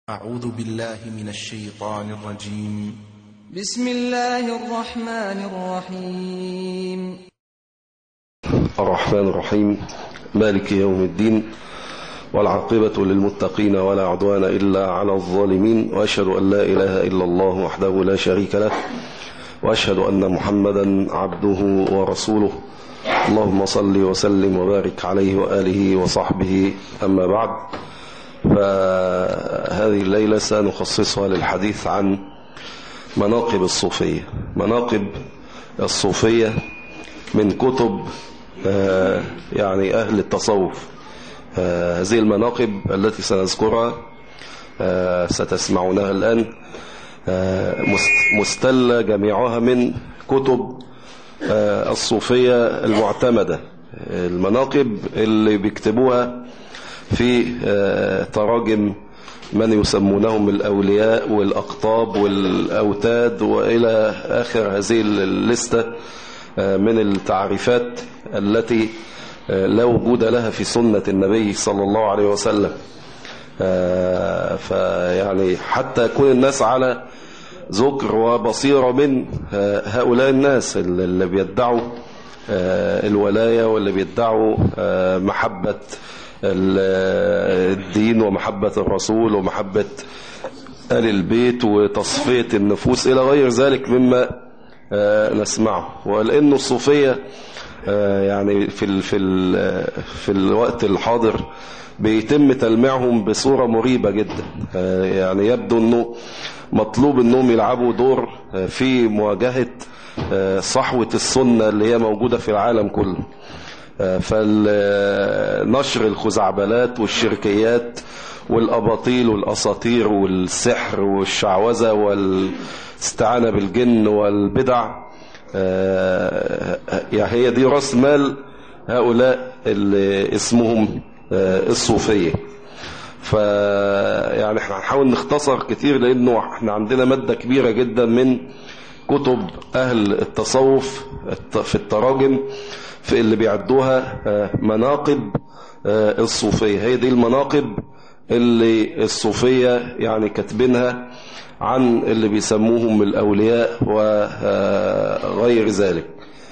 أعوذ بالله من الشيطان الرجيم بسم الله الرحمن الرحيم الرحمن الرحيم مالك يوم الدين والعاقبة للمتقين ولا عدوان إلا على الظالمين وأشهد أن لا إله إلا الله وحده لا شريك له وأشهد أن محمدا عبده ورسوله اللهم صل وسلم وبارك عليه وآله وصحبه أما بعد فهذه الليلة سنخصصها للحديث عن مناقب الصوفية مناقب الصوفية من كتب يعني أهل التصوف هذه المناقب التي سنذكرها ستسمعونها الآن مستلة جميعها من كتب الصوفية المعتمدة المناقب اللي بيكتبوها في تراجم من يسمونهم الأولياء والأقطاب والأوتاد وإلى آخر هذه اللستة من التعريفات التي لا وجود لها في سنة النبي صلى الله عليه وسلم فيعني حتى يكون الناس على ذكر وبصيرة من هؤلاء الناس اللي بيدعوا الولاية واللي بيدعوا محبة الدين ومحبة الرسول ومحبة آل البيت وتصفية النفوس إلى غير ذلك مما نسمعه ولأنه الصوفية يعني في ال في ال في الوقت الحاضر بيتم تلميعهم بصورة مريبة جدا يعني يبدو أنه مطلوب أنهم يلعبوا دور في مواجهة صحوة السنة اللي هي موجودة في العالم كله فنشر الخزعبلات والشركيات والأباطيل والأساطير والسحر والشعوذة والاستعانة بالجن والبدع يعني هي دي راس مال هؤلاء اللي اسمهم الصوفية فيعني احنا هنحاول نختصر كتير لانه احنا عندنا مادة كبيرة جدا من كتب اهل التصوف في التراجم في اللي بيعدوها مناقب الصوفية هي دي المناقب اللي الصوفية يعني كاتبينها عن اللي بيسموهم الأولياء وغير ذلك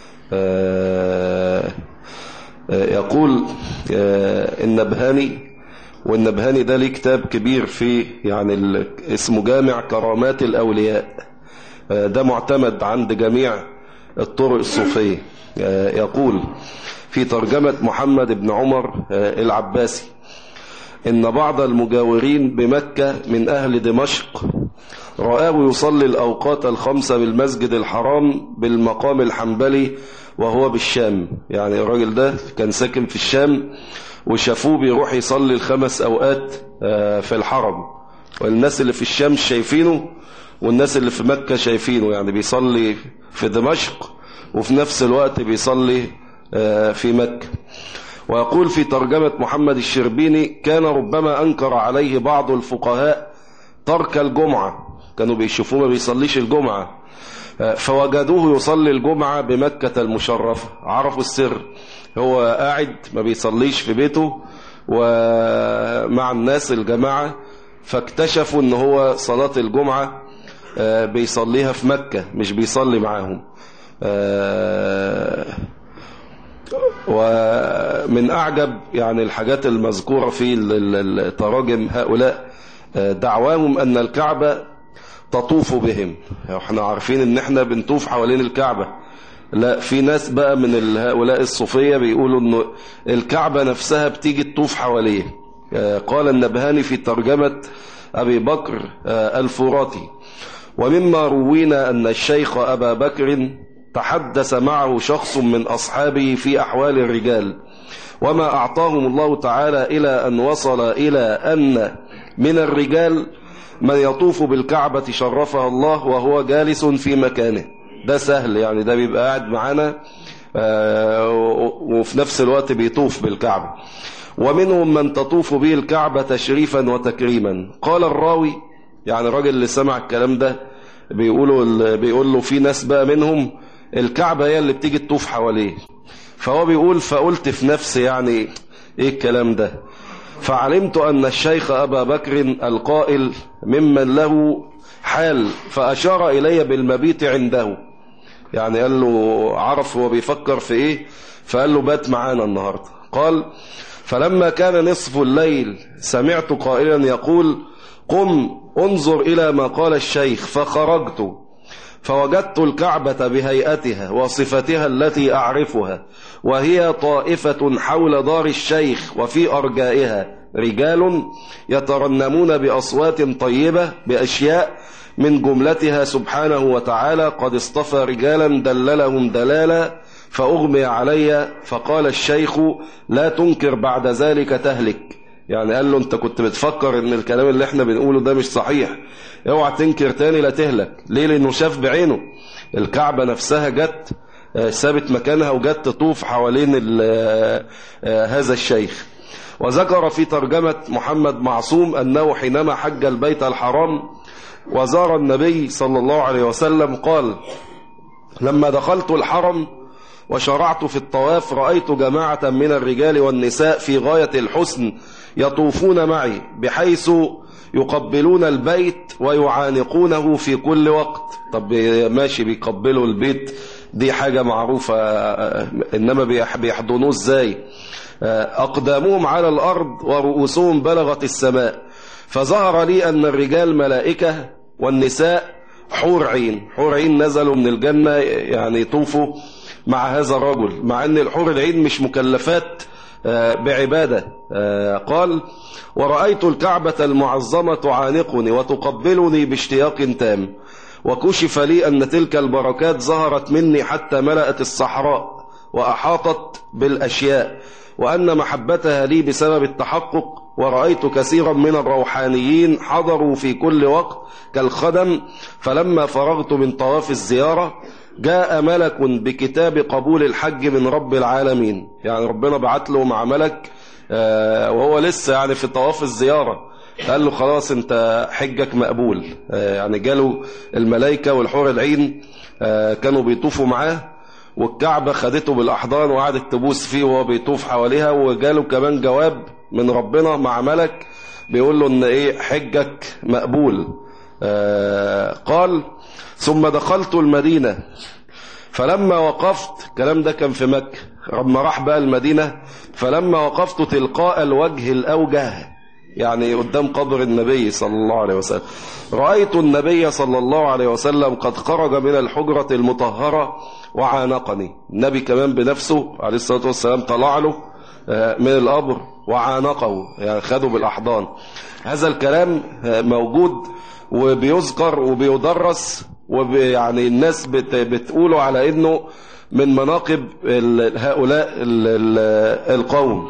يقول النبهاني والنبهاني ده ليه كتاب كبير في يعني اسمه جامع كرامات الأولياء ده معتمد عند جميع الطرق الصوفية يقول في ترجمة محمد بن عمر العباسي إن بعض المجاورين بمكة من أهل دمشق رآه يصلي الأوقات الخمسة بالمسجد الحرام بالمقام الحنبلي وهو بالشام يعني الراجل ده كان ساكن في الشام وشافوه بيروح يصلي الخمس أوقات في الحرم والناس اللي في الشام شايفينه والناس اللي في مكة شايفينه يعني بيصلي في دمشق وفي نفس الوقت بيصلي في مكة ويقول في ترجمة محمد الشربيني كان ربما أنكر عليه بعض الفقهاء ترك الجمعة كانوا بيشوفوه ما بيصليش الجمعة فوجدوه يصلي الجمعة بمكة المشرفة عرفوا السر هو قاعد ما بيصليش في بيته ومع الناس الجماعة فاكتشفوا ان هو صلاة الجمعة بيصليها في مكة مش بيصلي معاهم ومن أعجب يعني الحاجات المذكورة في التراجم هؤلاء دعواهم أن الكعبة تطوف بهم احنا عارفين ان احنا بنطوف حوالين الكعبة لا في ناس بقى من هؤلاء الصوفية بيقولوا ان الكعبة نفسها بتيجي تطوف حواليه قال النبهاني في ترجمة أبي بكر الفراتي ومما روينا أن الشيخ أبا بكر تحدث معه شخص من أصحابه في أحوال الرجال وما أعطاهم الله تعالى إلى أن وصل إلى أن من الرجال من يطوف بالكعبة شرفها الله وهو جالس في مكانه ده سهل يعني ده بيبقى قاعد معانا وفي نفس الوقت بيطوف بالكعبة ومنهم من تطوف به الكعبة تشريفا وتكريما قال الراوي يعني الراجل اللي سمع الكلام ده بيقولوا بيقول له في ناس بقى منهم الكعبة هي اللي بتيجي تطوف حواليه فهو بيقول فقلت في نفسي يعني ايه الكلام ده فعلمت أن الشيخ أبا بكر القائل ممن له حال فأشار إلي بالمبيت عنده يعني قال له عرف هو بيفكر في إيه فقال له بات معانا النهاردة قال فلما كان نصف الليل سمعت قائلا يقول قم انظر إلى ما قال الشيخ فخرجت فوجدت الكعبة بهيئتها وصفتها التي أعرفها وهي طائفة حول دار الشيخ وفي أرجائها رجال يترنمون بأصوات طيبة بأشياء من جملتها سبحانه وتعالى قد اصطفى رجالا دللهم دلالا فأغمي علي فقال الشيخ لا تنكر بعد ذلك تهلك يعني قال له انت كنت بتفكر ان الكلام اللي احنا بنقوله ده مش صحيح اوعى تنكر تاني لا تهلك ليه لانه شاف بعينه الكعبة نفسها جت سابت مكانها وجت تطوف حوالين هذا الشيخ وذكر في ترجمة محمد معصوم أنه حينما حج البيت الحرام وزار النبي صلى الله عليه وسلم قال لما دخلت الحرم وشرعت في الطواف رأيت جماعة من الرجال والنساء في غاية الحسن يطوفون معي بحيث يقبلون البيت ويعانقونه في كل وقت طب ماشي بيقبلوا البيت دي حاجة معروفة إنما بيحضنوه ازاي أقدامهم على الأرض ورؤوسهم بلغت السماء فظهر لي أن الرجال ملائكة والنساء حور عين حور عين نزلوا من الجنة يعني يطوفوا مع هذا الرجل مع أن الحور العين مش مكلفات بعبادة قال ورأيت الكعبة المعظمة تعانقني وتقبلني باشتياق تام وكشف لي أن تلك البركات ظهرت مني حتى ملأت الصحراء وأحاطت بالأشياء وأن محبتها لي بسبب التحقق ورأيت كثيرا من الروحانيين حضروا في كل وقت كالخدم فلما فرغت من طواف الزيارة جاء ملك بكتاب قبول الحج من رب العالمين يعني ربنا بعت له مع ملك وهو لسه يعني في طواف الزيارة قال له خلاص انت حجك مقبول يعني جاله الملائكة والحور العين كانوا بيطوفوا معاه والكعبة خدته بالأحضان وقعدت تبوس فيه وهو بيطوف حواليها وجاله كمان جواب من ربنا مع ملك بيقول له ان ايه حجك مقبول قال ثم دخلت المدينة فلما وقفت الكلام ده كان في مكة لما راح بقى المدينة فلما وقفت تلقاء الوجه الأوجه يعني قدام قبر النبي صلى الله عليه وسلم رأيت النبي صلى الله عليه وسلم قد خرج من الحجرة المطهرة وعانقني النبي كمان بنفسه عليه الصلاة والسلام طلع له من القبر وعانقه يعني خده بالأحضان هذا الكلام موجود وبيذكر وبيدرس ويعني الناس بت بتقوله على انه من مناقب هؤلاء القوم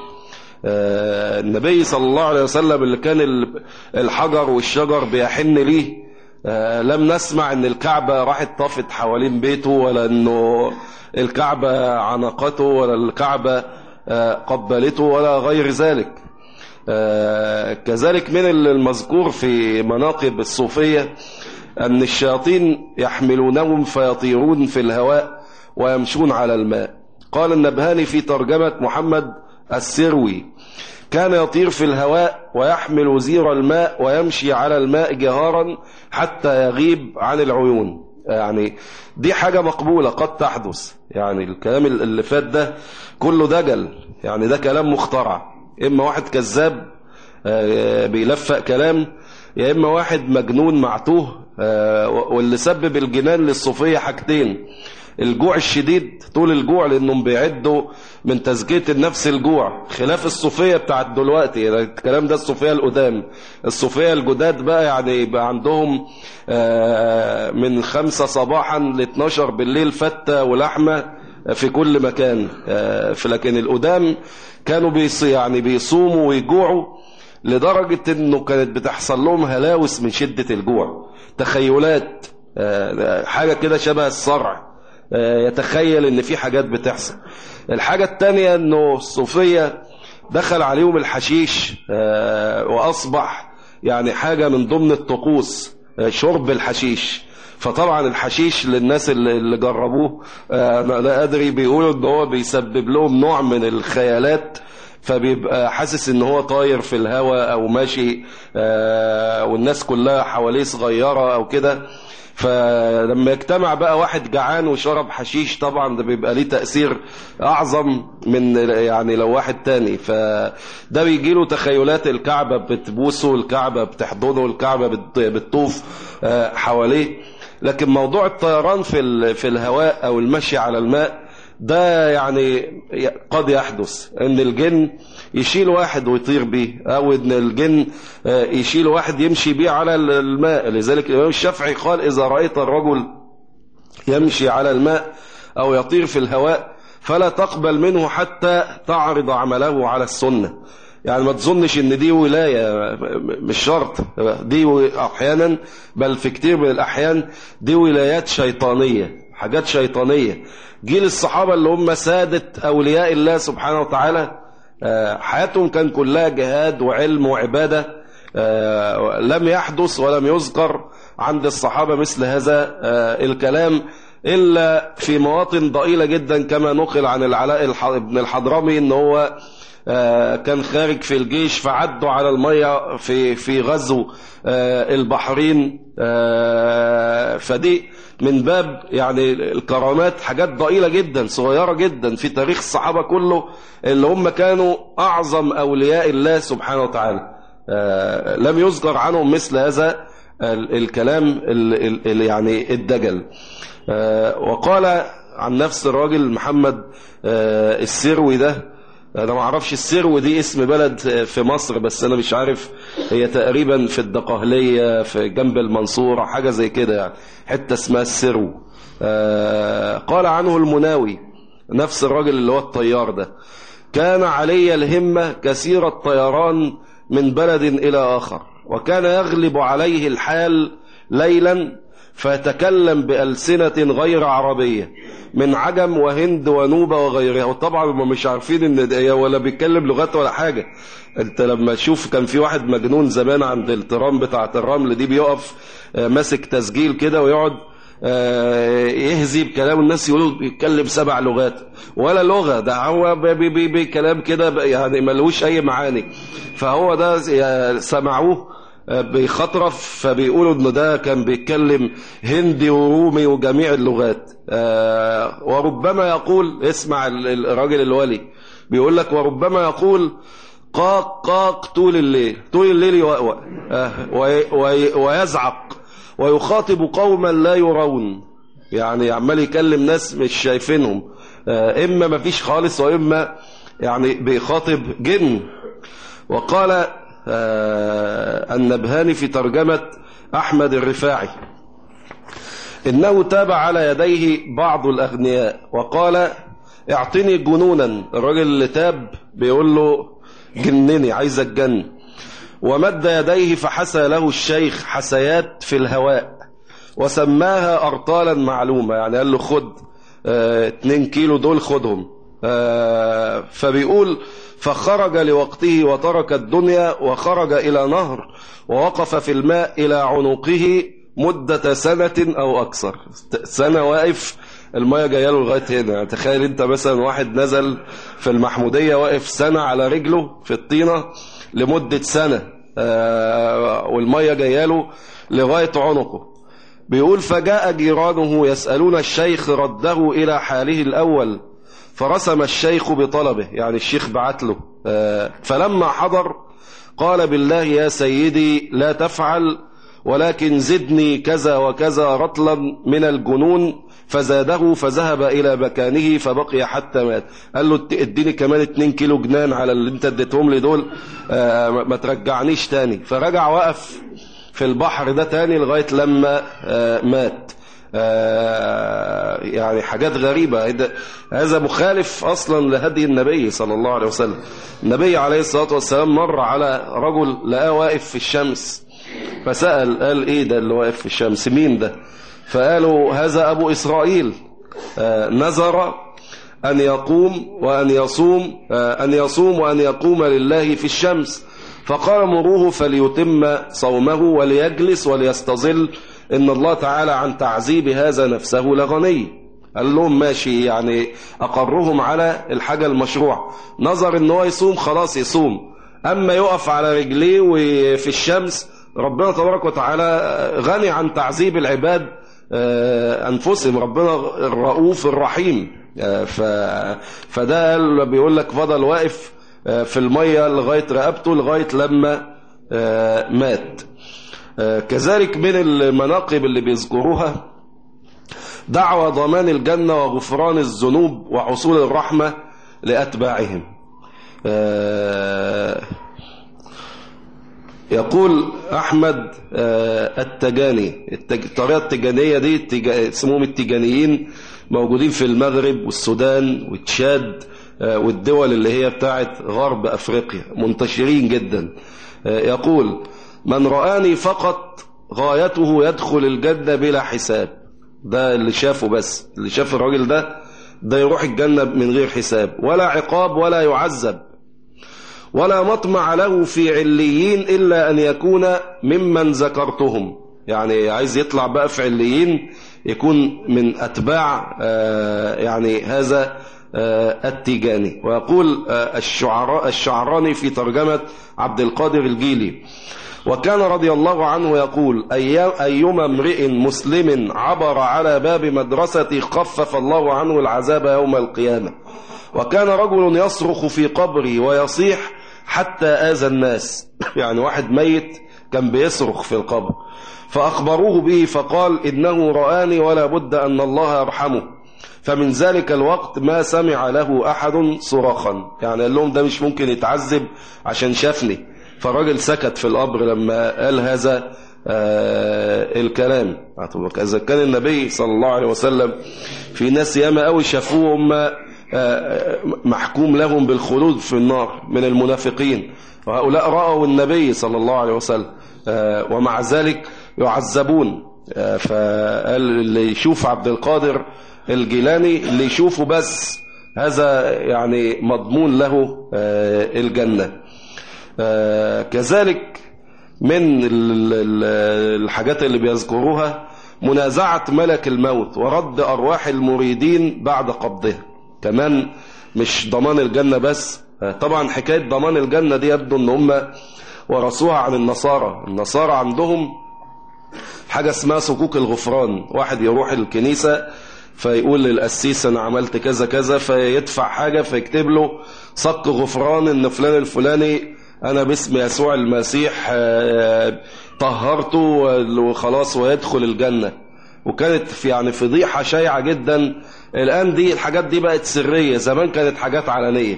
النبي صلى الله عليه وسلم اللي كان الحجر والشجر بيحن ليه لم نسمع ان الكعبة راحت طافت حوالين بيته ولا انه الكعبة عنقته ولا الكعبة قبلته ولا غير ذلك كذلك من المذكور في مناقب الصوفية أن الشياطين يحملونهم فيطيرون في الهواء ويمشون على الماء قال النبهاني في ترجمة محمد السروي كان يطير في الهواء ويحمل زير الماء ويمشي على الماء جهارا حتى يغيب عن العيون يعني دي حاجة مقبولة قد تحدث يعني الكلام اللي فات ده كله دجل يعني ده كلام مخترع إما واحد كذاب بيلفق كلام يا إما واحد مجنون معتوه واللي سبب الجنان للصوفية حاجتين الجوع الشديد طول الجوع لانهم بيعدوا من تزكية النفس الجوع خلاف الصوفية بتاعت دلوقتي الكلام ده الصوفية القدام الصوفية الجداد بقى يعني يبقى عندهم من خمسة صباحا ل 12 بالليل فتة ولحمة في كل مكان لكن القدام كانوا بيصي يعني بيصوموا ويجوعوا لدرجة انه كانت بتحصل لهم هلاوس من شدة الجوع تخيلات حاجة كده شبه الصرع يتخيل ان في حاجات بتحصل الحاجة التانية انه الصوفية دخل عليهم الحشيش واصبح يعني حاجة من ضمن الطقوس شرب الحشيش فطبعا الحشيش للناس اللي جربوه لا ادري بيقولوا ان هو بيسبب لهم نوع من الخيالات فبيبقى حاسس ان هو طاير في الهواء او ماشي آه، والناس كلها حواليه صغيرة او كده فلما يجتمع بقى واحد جعان وشرب حشيش طبعا ده بيبقى ليه تأثير أعظم من يعني لو واحد تاني فده بيجي له تخيلات الكعبة بتبوسه الكعبة بتحضنه الكعبة بت- بتطوف آه، حواليه لكن موضوع الطيران في ال- في الهواء أو المشي على الماء ده يعني قد يحدث ان الجن يشيل واحد ويطير بيه او ان الجن آه، يشيل واحد يمشي بيه على الماء لذلك الامام الشافعي قال اذا رايت الرجل يمشي على الماء او يطير في الهواء فلا تقبل منه حتى تعرض عمله على السنه يعني ما تظنش ان دي ولايه مش شرط دي و- احيانا بل في كتير من الاحيان دي ولايات شيطانيه حاجات شيطانيه جيل الصحابه اللي هم ساده اولياء الله سبحانه وتعالى آه، حياتهم كان كلها جهاد وعلم وعباده آه، لم يحدث ولم يذكر عند الصحابه مثل هذا آه، الكلام الا في مواطن ضئيله جدا كما نقل عن العلاء الح- بن الحضرمي ان هو آه، كان خارج في الجيش فعدوا على المية في في غزو آه، البحرين آه، فدي من باب يعني الكرامات حاجات ضئيلة جدا صغيرة جدا في تاريخ الصحابة كله اللي هم كانوا أعظم أولياء الله سبحانه وتعالى آه، لم يذكر عنهم مثل هذا ال- الكلام ال- ال- ال- يعني الدجل آه، وقال عن نفس الراجل محمد آه، السروي ده انا ما اعرفش السرو دي اسم بلد في مصر بس انا مش عارف هي تقريبا في الدقهلية في جنب المنصورة حاجة زي كده يعني حتة اسمها السرو آه، قال عنه المناوي نفس الراجل اللي هو الطيار ده كان علي الهمة كثير الطيران من بلد إلى آخر وكان يغلب عليه الحال ليلا فيتكلم بألسنة غير عربية من عجم وهند ونوبة وغيرها وطبعا هم مش عارفين ان ده ولا بيتكلم لغات ولا حاجة انت لما تشوف كان في واحد مجنون زمان عند الترام بتاعة الرمل دي بيقف آه، ماسك تسجيل كده ويقعد آه، يهزي بكلام الناس يقولوا بيتكلم سبع لغات ولا لغة ده هو بي- بي- بي- بي كلام كده ب- يعني ملوش أي معاني فهو ده ز- سمعوه آه، بيخطرف فبيقولوا انه ده كان بيتكلم هندي ورومي وجميع اللغات آه، وربما يقول اسمع ال- ال- الراجل الولي بيقول لك وربما يقول قاق قاق طول الليل طول الليل يوأوأ آه، وي- وي- ويزعق ويخاطب قوما لا يرون يعني عمال يكلم ناس مش شايفينهم آه، اما ما فيش خالص واما يعني بيخاطب جن وقال آه، النبهاني في ترجمة احمد الرفاعي انه تاب على يديه بعض الاغنياء وقال اعطني جنونا الراجل اللي تاب بيقول له جنني عايز اتجن ومد يديه فحسى له الشيخ حسيات في الهواء وسماها أرطالا معلومة يعني قال له خد اه اتنين كيلو دول خدهم اه فبيقول فخرج لوقته وترك الدنيا وخرج إلى نهر ووقف في الماء إلى عنقه مدة سنة أو أكثر سنة واقف المية جايه له لغايه هنا يعني تخيل انت مثلا واحد نزل في المحموديه واقف سنه على رجله في الطينه لمده سنه آه، والميه جايه له لغايه عنقه بيقول فجاء جيرانه يسالون الشيخ رده الى حاله الاول فرسم الشيخ بطلبه يعني الشيخ بعت له آه، فلما حضر قال بالله يا سيدي لا تفعل ولكن زدني كذا وكذا رطلا من الجنون فزاده فذهب إلى مكانه فبقي حتى مات قال له اديني كمان 2 كيلو جنان على اللي انت اديتهم لي دول آه، ما ترجعنيش تاني فرجع وقف في البحر ده تاني لغاية لما آه، مات آه، يعني حاجات غريبة هذا- هذا مخالف أصلا لهدي النبي صلى الله عليه وسلم النبي عليه الصلاة والسلام مر على رجل لقاه واقف في الشمس فسأل قال ايه ده اللي واقف في الشمس مين ده فقالوا هذا أبو إسرائيل آه، نذر أن يقوم وأن يصوم آه، أن يصوم وأن يقوم لله في الشمس فقال مروه فليتم صومه وليجلس وليستظل إن الله تعالى عن تعذيب هذا نفسه لغني قال لهم ماشي يعني أقرهم على الحاجة المشروع نظر ان هو يصوم خلاص يصوم أما يقف على رجليه وفي الشمس ربنا تبارك وتعالى غني عن تعذيب العباد أنفسهم ربنا الرؤوف الرحيم ف... فده بيقول لك فضل واقف في المية لغاية رقبته لغاية لما مات كذلك من المناقب اللي بيذكروها دعوة ضمان الجنة وغفران الذنوب وحصول الرحمة لأتباعهم يقول أحمد التجاني الطريقة التجانية دي اسمهم التجانيين موجودين في المغرب والسودان والتشاد والدول اللي هي بتاعت غرب أفريقيا منتشرين جدا يقول من رآني فقط غايته يدخل الجنة بلا حساب ده اللي شافه بس اللي شاف الراجل ده ده يروح الجنة من غير حساب ولا عقاب ولا يعذب ولا مطمع له في عليين إلا أن يكون ممن ذكرتهم يعني عايز يطلع بقى في عليين يكون من أتباع يعني هذا التيجاني ويقول الشعراء الشعراني في ترجمة عبد القادر الجيلي وكان رضي الله عنه يقول أيما امرئ مسلم عبر على باب مدرستي خفف الله عنه العذاب يوم القيامة وكان رجل يصرخ في قبري ويصيح حتى آذى الناس يعني واحد ميت كان بيصرخ في القبر فأخبروه به فقال إنه رآني ولا بد أن الله يرحمه فمن ذلك الوقت ما سمع له أحد صراخا يعني قال لهم ده مش ممكن يتعذب عشان شافني فالراجل سكت في القبر لما قال هذا آه الكلام إذا كان النبي صلى الله عليه وسلم في ناس ياما قوي شافوه هم آه محكوم لهم بالخلود في النار من المنافقين وهؤلاء رأوا النبي صلى الله عليه وسلم آه ومع ذلك يعذبون فقال اللي يشوف عبد القادر الجيلاني اللي يشوفه بس هذا يعني مضمون له الجنة كذلك من الحاجات اللي بيذكروها منازعة ملك الموت ورد أرواح المريدين بعد قبضها كمان مش ضمان الجنة بس طبعا حكاية ضمان الجنة دي يبدو ان هم ورثوها عن النصارى النصارى عندهم حاجة اسمها صكوك الغفران واحد يروح الكنيسة فيقول للقسيس انا عملت كذا كذا فيدفع حاجة فيكتب له صك غفران ان فلان الفلاني انا باسم يسوع المسيح طهرته وخلاص ويدخل الجنة وكانت في يعني فضيحة شائعة جدا الان دي الحاجات دي بقت سرية زمان كانت حاجات علنية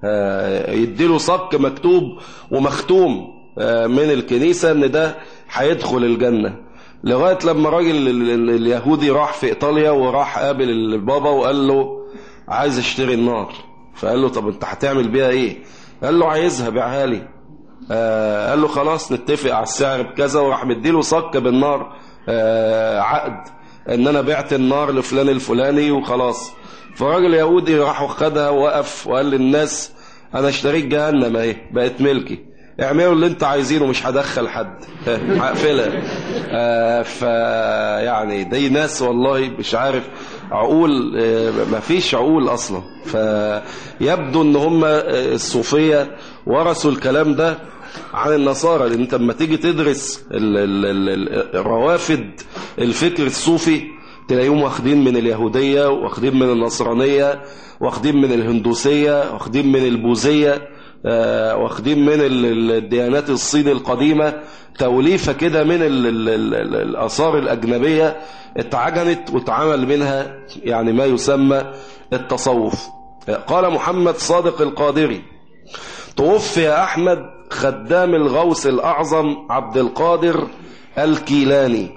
يديله صك مكتوب ومختوم من الكنيسة ان ده هيدخل الجنة لغاية لما راجل اليهودي راح في ايطاليا وراح قابل البابا وقال له عايز اشتري النار فقال له طب انت هتعمل بيها ايه قال له عايزها بيعها لي آه قال له خلاص نتفق على السعر بكذا وراح مديله صك بالنار آه عقد ان انا بعت النار لفلان الفلاني وخلاص فالراجل يهودي راح وخدها ووقف وقال للناس انا اشتريت جهنم اهي بقت ملكي اعملوا اللي انت عايزينه مش هدخل حد هقفلها آه فيعني دي ناس والله مش عارف عقول آه ما فيش عقول اصلا فيبدو ان هم الصوفيه ورثوا الكلام ده عن النصارى لان انت لما تيجي تدرس ال ال ال الروافد الفكر الصوفي تلاقيهم واخدين من اليهوديه واخدين من النصرانيه واخدين من الهندوسيه واخدين من البوذيه واخدين من الديانات الصين القديمة توليفة كده من ال ال ال ال الآثار الأجنبية اتعجنت واتعمل منها يعني ما يسمى التصوف قال محمد صادق القادري توفي أحمد خدام الغوث الأعظم عبد القادر الكيلاني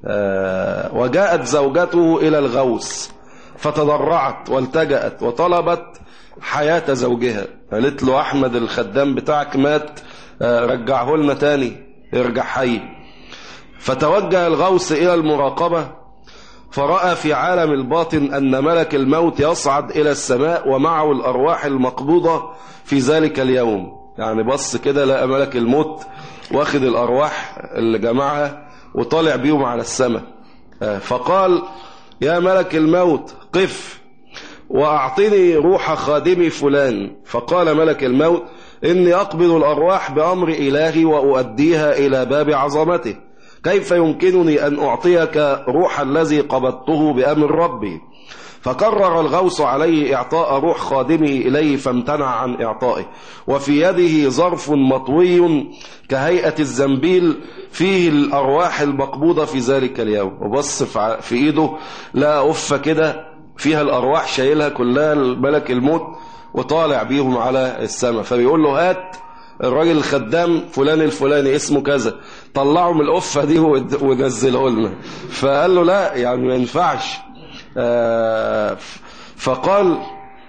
وجاءت زوجته إلى الغوث فتضرعت والتجأت وطلبت حياة زوجها قالت له أحمد الخدام بتاعك مات رجعه لنا تاني ارجع حي فتوجه الغوث إلى المراقبة فرأى في عالم الباطن أن ملك الموت يصعد إلى السماء ومعه الأرواح المقبوضة في ذلك اليوم يعني بص كده لقى ملك الموت واخد الأرواح اللي جمعها وطالع بيهم على السماء فقال يا ملك الموت قف وأعطني روح خادمي فلان فقال ملك الموت إني أقبض الأرواح بأمر إلهي وأؤديها إلى باب عظمته كيف يمكنني أن أعطيك روح الذي قبضته بأمر ربي فقرر الغوص عليه إعطاء روح خادمه إليه فامتنع عن إعطائه وفي يده ظرف مطوي كهيئة الزنبيل فيه الأرواح المقبوضة في ذلك اليوم وبص في إيده لا أفة كده فيها الأرواح شايلها كلها الملك الموت وطالع بيهم على السماء فبيقول له هات الراجل الخدام فلان الفلاني اسمه كذا طلعوا من القفة دي ونزله لنا فقال له لا يعني ما ينفعش آه فقال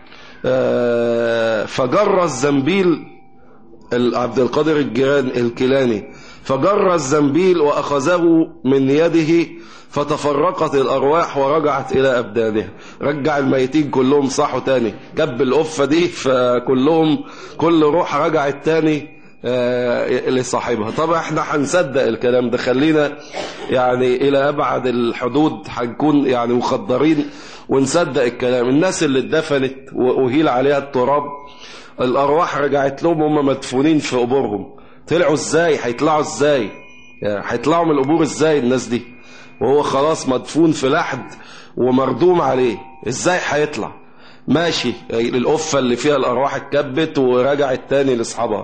آه فجر الزنبيل عبد القادر الجيران الكيلاني فجر الزنبيل وأخذه من يده فتفرقت الأرواح ورجعت إلى أبدانها رجع الميتين كلهم صحوا تاني جاب القفة دي فكلهم كل روح رجعت تاني آه لصاحبها طبعا احنا هنصدق الكلام ده خلينا يعني الى ابعد الحدود هنكون يعني مخدرين ونصدق الكلام الناس اللي اتدفنت واهيل عليها التراب الارواح رجعت لهم هم مدفونين في قبورهم طلعوا ازاي هيطلعوا ازاي يعني هيطلعوا من القبور ازاي الناس دي وهو خلاص مدفون في لحد ومردوم عليه ازاي هيطلع ماشي القفه اللي فيها الارواح اتكبت ورجعت تاني لاصحابها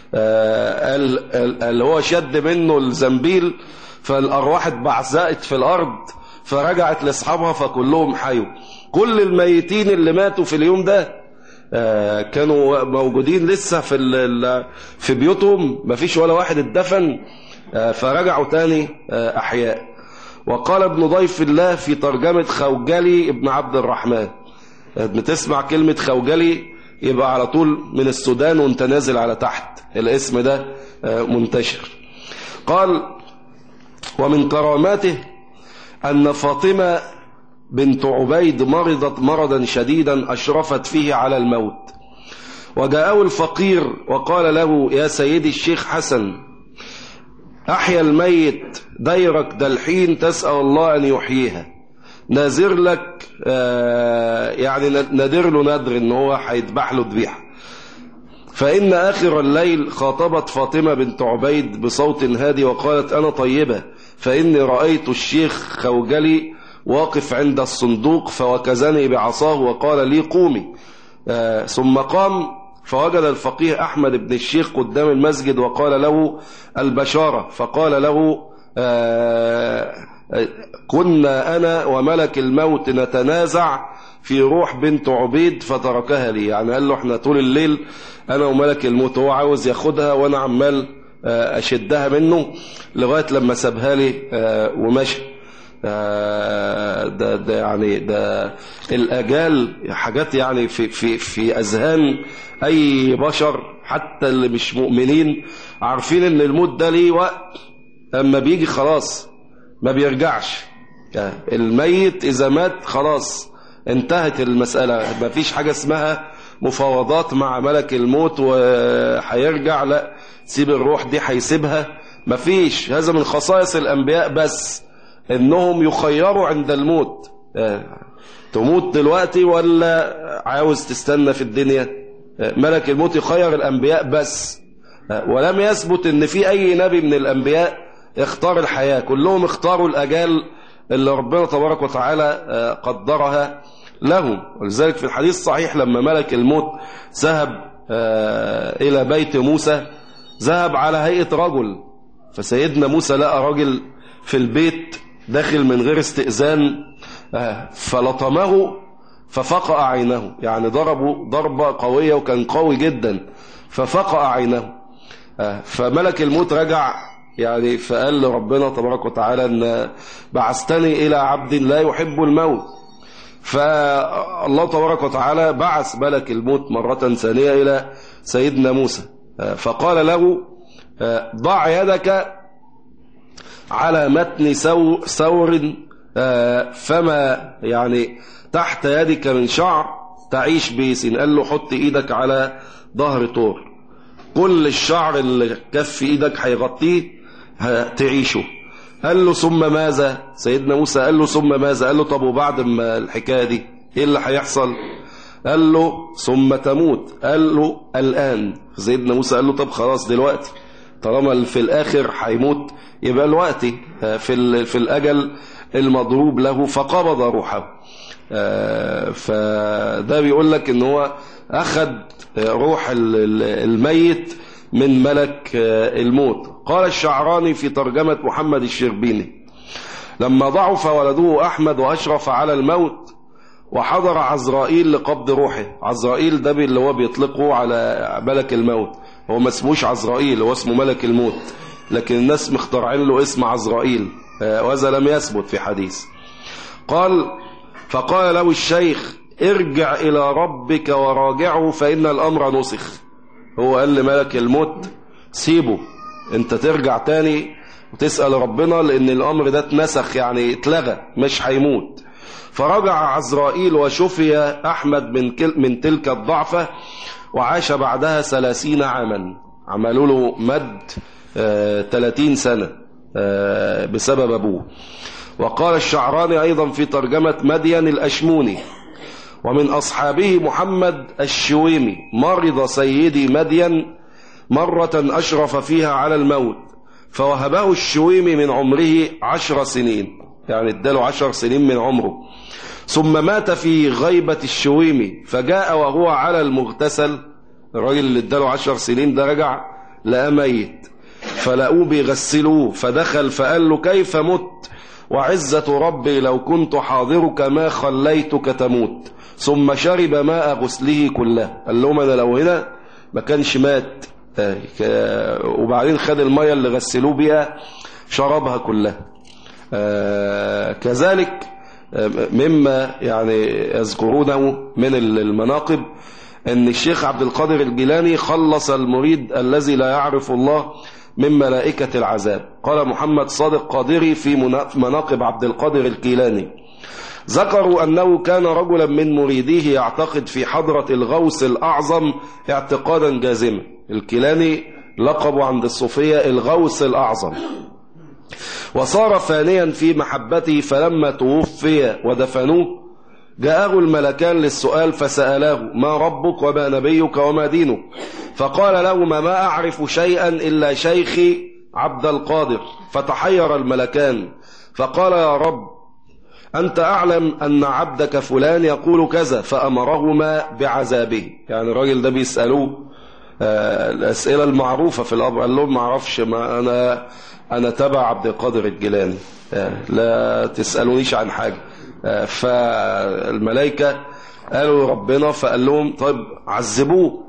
اللي هو شد منه الزنبيل فالأرواح اتبعزقت في الأرض فرجعت لأصحابها فكلهم حيوا كل الميتين اللي ماتوا في اليوم ده كانوا موجودين لسه في في بيوتهم مفيش ولا واحد اتدفن فرجعوا تاني أحياء وقال ابن ضيف الله في ترجمة خوجلي ابن عبد الرحمن بتسمع كلمة خوجلي يبقى على طول من السودان وانت نازل على تحت الاسم ده منتشر قال ومن كراماته أن فاطمة بنت عبيد مرضت مرضا شديدا أشرفت فيه على الموت وجاءه الفقير وقال له يا سيدي الشيخ حسن أحيا الميت ديرك ده الحين تسأل الله أن يحييها نازر لك آه يعني نادر له نادر ان هو هيذبح له ذبيحه فإن آخر الليل خاطبت فاطمة بنت عبيد بصوت هادي وقالت أنا طيبة فإني رأيت الشيخ خوجلي واقف عند الصندوق فوكزني بعصاه وقال لي قومي آه ثم قام فوجد الفقيه أحمد بن الشيخ قدام المسجد وقال له البشارة فقال له آه كنا أنا وملك الموت نتنازع في روح بنت عبيد فتركها لي يعني قال له احنا طول الليل أنا وملك الموت هو عاوز ياخدها وأنا عمال أشدها منه لغاية لما سابها لي ومشي ده ده يعني ده الأجال حاجات يعني في في في أذهان أي بشر حتى اللي مش مؤمنين عارفين إن الموت ده ليه وقت أما بيجي خلاص ما بيرجعش الميت إذا مات خلاص انتهت المسألة ما فيش حاجة اسمها مفاوضات مع ملك الموت وهيرجع لا سيب الروح دي هيسيبها ما فيش هذا من خصائص الأنبياء بس انهم يخيروا عند الموت تموت دلوقتي ولا عاوز تستنى في الدنيا ملك الموت يخير الأنبياء بس ولم يثبت ان في أي نبي من الأنبياء اختار الحياة كلهم اختاروا الأجال اللي ربنا تبارك وتعالى قدرها لهم ولذلك في الحديث الصحيح لما ملك الموت ذهب إلى بيت موسى ذهب على هيئة رجل فسيدنا موسى لقى راجل في البيت داخل من غير استئذان فلطمه ففقع عينه يعني ضربه ضربة قوية وكان قوي جدا ففقع عينه فملك الموت رجع يعني فقال لربنا تبارك وتعالى ان بعثتني الى عبد لا يحب الموت فالله تبارك وتعالى بعث ملك الموت مرة ثانية الى سيدنا موسى فقال له ضع يدك على متن ثور فما يعني تحت يدك من شعر تعيش بيس قال له حط ايدك على ظهر طور كل الشعر اللي كف ايدك هيغطيه تعيشه قال له ثم ماذا سيدنا موسى قال له ثم ماذا قال له طب وبعد ما الحكاية دي ايه اللي هيحصل قال له ثم تموت قال له الآن سيدنا موسى قال له طب خلاص دلوقتي طالما في الآخر هيموت يبقى الوقت في في الأجل المضروب له فقبض روحه فده بيقول لك ان هو أخذ روح الميت من ملك الموت قال الشعراني في ترجمة محمد الشربيني لما ضعف ولده أحمد وأشرف على الموت وحضر عزرائيل لقبض روحه عزرائيل ده اللي هو بيطلقه على ملك الموت هو ما اسموش عزرائيل هو اسمه ملك الموت لكن الناس مخترعين له اسم عزرائيل وهذا لم يثبت في حديث قال فقال له الشيخ ارجع إلى ربك وراجعه فإن الأمر نسخ هو قال لملك الموت سيبه انت ترجع تاني وتسأل ربنا لأن الأمر ده اتنسخ يعني اتلغى مش هيموت فرجع عزرائيل وشفي أحمد من, من تلك الضعفة وعاش بعدها ثلاثين عاما عملوا له مد ثلاثين سنة آه بسبب أبوه وقال الشعراني أيضا في ترجمة مدين الأشموني ومن أصحابه محمد الشويمي مرض سيدي مدين مرة أشرف فيها على الموت فوهبه الشويمي من عمره عشر سنين يعني اداله عشر سنين من عمره ثم مات في غيبة الشويمي فجاء وهو على المغتسل الراجل اللي اداله عشر سنين ده رجع لقى ميت فلقوه بيغسلوه فدخل فقال له كيف مت وعزة ربي لو كنت حاضرك ما خليتك تموت ثم شرب ماء غسله كله قال لهم انا لو هنا ما كانش مات وبعدين خد المية اللي غسلوه بيها شربها كلها كذلك مما يعني يذكرونه من المناقب ان الشيخ عبد القادر الجيلاني خلص المريد الذي لا يعرف الله من ملائكة العذاب قال محمد صادق قادري في مناقب عبد القادر الكيلاني ذكروا أنه كان رجلا من مريديه يعتقد في حضرة الغوث الأعظم اعتقادا جازما الكيلاني لقبه عند الصوفية الغوث الأعظم وصار فانيا في محبته فلما توفي ودفنوه جاءه الملكان للسؤال فسألاه ما ربك وما نبيك وما دينك فقال لهما ما أعرف شيئا إلا شيخي عبد القادر فتحير الملكان فقال يا رب أنت أعلم أن عبدك فلان يقول كذا فأمرهما بعذابه يعني الراجل ده بيسألوه آه الأسئلة المعروفة في الأمر قال لهم ما أعرفش ما أنا أنا تبع عبد القادر الجيلاني آه لا تسألونيش عن حاجة آه فالملائكة قالوا ربنا فقال لهم طيب عذبوه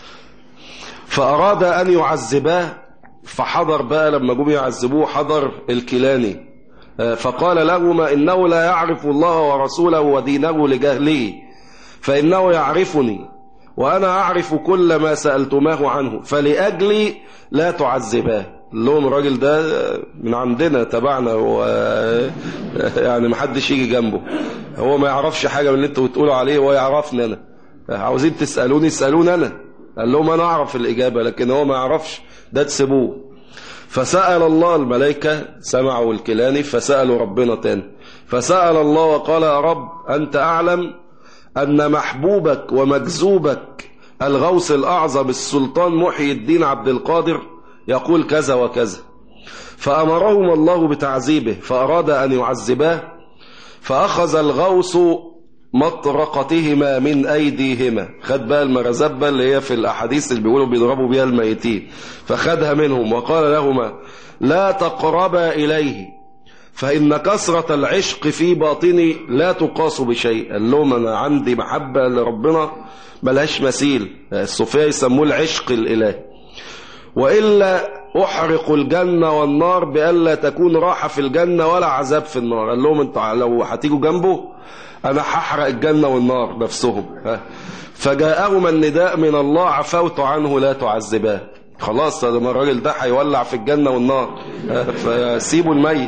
فأراد أن يعذباه فحضر بقى لما جم يعذبوه حضر الكيلاني فقال لهما إنه لا يعرف الله ورسوله ودينه لجهله فإنه يعرفني وأنا أعرف كل ما سألتماه عنه فلأجلي لا تعذباه لهم الراجل ده من عندنا تبعنا و يعني محدش يجي جنبه هو ما يعرفش حاجة من اللي انتوا بتقولوا عليه هو يعرفني أنا عاوزين تسألوني اسألوني أنا قال لهم أنا أعرف الإجابة لكن هو ما يعرفش ده تسيبوه فسأل الله الملائكة سمعوا الكلاني فسألوا ربنا تاني فسأل الله وقال يا رب أنت أعلم أن محبوبك ومجذوبك الغوث الأعظم السلطان محي الدين عبد القادر يقول كذا وكذا فأمرهم الله بتعذيبه فأراد أن يعذباه فأخذ الغوث مطرقتهما من أيديهما خد بقى المرزبة اللي هي في الأحاديث اللي بيقولوا بيضربوا بيها الميتين فخدها منهم وقال لهما لا تقربا إليه فإن كثرة العشق في باطني لا تقاس بشيء قال لهم أنا عندي محبة لربنا ملهاش مثيل الصوفية يسموه العشق الإلهي وإلا أحرق الجنة والنار بألا تكون راحة في الجنة ولا عذاب في النار قال لهم انتوا لو هتيجوا جنبه أنا هحرق الجنة والنار نفسهم فجاءهما النداء من الله عفوت عنه لا تعذباه خلاص لما الراجل ده هيولع في الجنة والنار فسيبوا الميت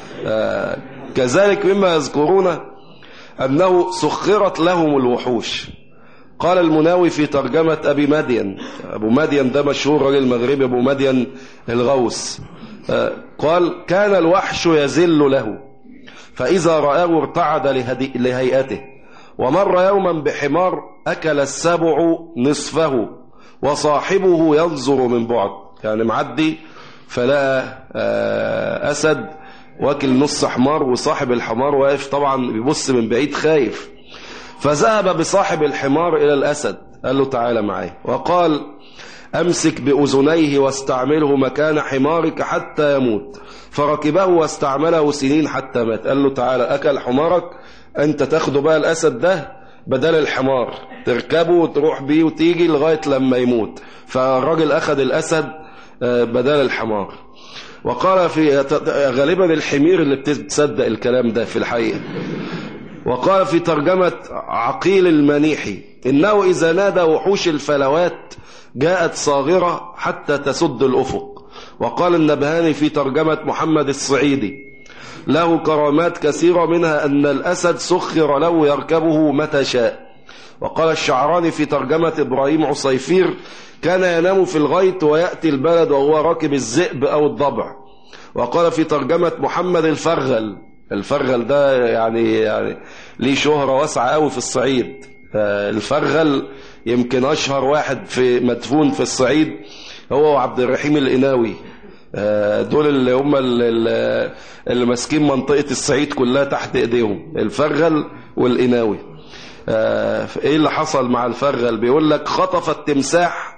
كذلك مما يذكرون أنه سخرت لهم الوحوش قال المناوي في ترجمة أبي مدين أبو مدين ده مشهور راجل مغربي أبو مدين الغوث آه، قال كان الوحش يزل له فإذا رآه ارتعد لهدي- لهيئته ومر يوما بحمار أكل السبع نصفه وصاحبه ينظر من بعد يعني معدي فلقى آه، أسد واكل نص حمار وصاحب الحمار واقف طبعا بيبص من بعيد خايف فذهب بصاحب الحمار إلى الأسد قال له تعالى معي وقال أمسك بأذنيه واستعمله مكان حمارك حتى يموت فركبه واستعمله سنين حتى مات قال له تعالى أكل حمارك أنت تاخده بقى الأسد ده بدل الحمار تركبه وتروح بيه وتيجي لغاية لما يموت فالراجل أخذ الأسد آه، بدل الحمار وقال في غالبا الحمير اللي بتصدق الكلام ده في الحقيقة وقال في ترجمة عقيل المنيحي إنه إذا نادى وحوش الفلوات جاءت صاغرة حتى تسد الأفق وقال النبهاني في ترجمة محمد الصعيدي له كرامات كثيرة منها أن الأسد سخر له يركبه متى شاء وقال الشعراني في ترجمة إبراهيم عصيفير كان ينام في الغيط ويأتي البلد وهو راكب الذئب أو الضبع وقال في ترجمة محمد الفرغل الفرغل ده يعني يعني ليه شهرة واسعة قوي في الصعيد آه، الفرغل يمكن أشهر واحد في مدفون في الصعيد هو وعبد الرحيم الإناوي آه، دول اللي هم ال- ال- اللي ماسكين منطقة الصعيد كلها تحت ايديهم الفرغل والإناوي آه، ايه اللي حصل مع الفرغل بيقول لك خطف التمساح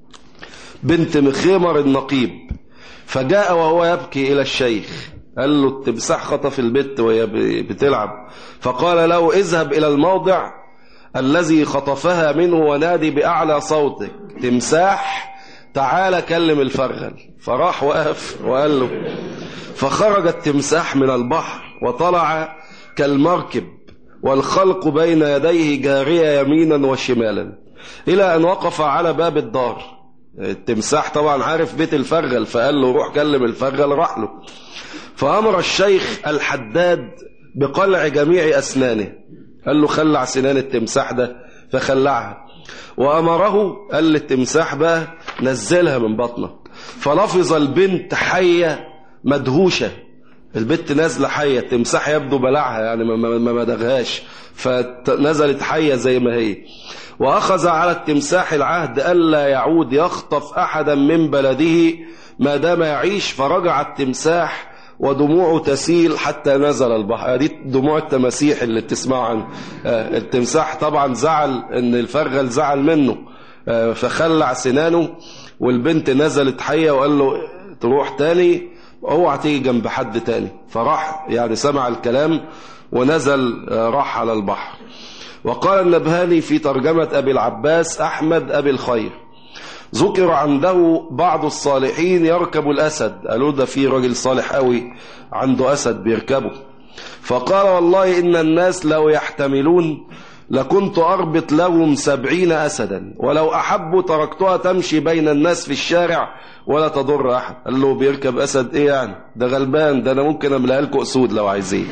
بنت مخيمر النقيب فجاء وهو يبكي إلى الشيخ قال له التمساح خطف البت وهي ب- بتلعب فقال له اذهب إلى الموضع الذي خطفها منه ونادي بأعلى صوتك تمساح تعال كلم الفرغل فراح وقف وقال له فخرج التمساح من البحر وطلع كالمركب والخلق بين يديه جارية يمينا وشمالا إلى أن وقف على باب الدار التمساح طبعا عارف بيت الفرغل فقال له روح كلم الفرغل راح له فأمر الشيخ الحداد بقلع جميع أسنانه قال له خلع سنان التمساح ده فخلعها وأمره قال للتمساح بقى نزلها من بطنك فلفظ البنت حية مدهوشة البنت نازلة حية التمساح يبدو بلعها يعني ما- ما ما مدغهاش فنزلت حية زي ما هي وأخذ على التمساح العهد ألا يعود يخطف أحدا من بلده ما دام يعيش فرجع التمساح ودموعه تسيل حتى نزل البحر دي دموع التماسيح اللي بتسمعوا عنها آه، التمساح طبعا زعل ان الفرغل زعل منه آه، فخلع سنانه والبنت نزلت حية وقال له تروح تاني اوعى تيجي جنب حد تاني فراح يعني سمع الكلام ونزل آه، راح على البحر وقال النبهاني في ترجمة أبي العباس أحمد أبي الخير ذكر عنده بعض الصالحين يركب الأسد قالوا ده في راجل صالح قوي عنده أسد بيركبه فقال والله إن الناس لو يحتملون لكنت أربط لهم سبعين أسدا ولو أحبوا تركتها تمشي بين الناس في الشارع ولا تضر أحد قال له بيركب أسد إيه يعني ده غلبان ده أنا ممكن أملأ لكم أسود لو عايزين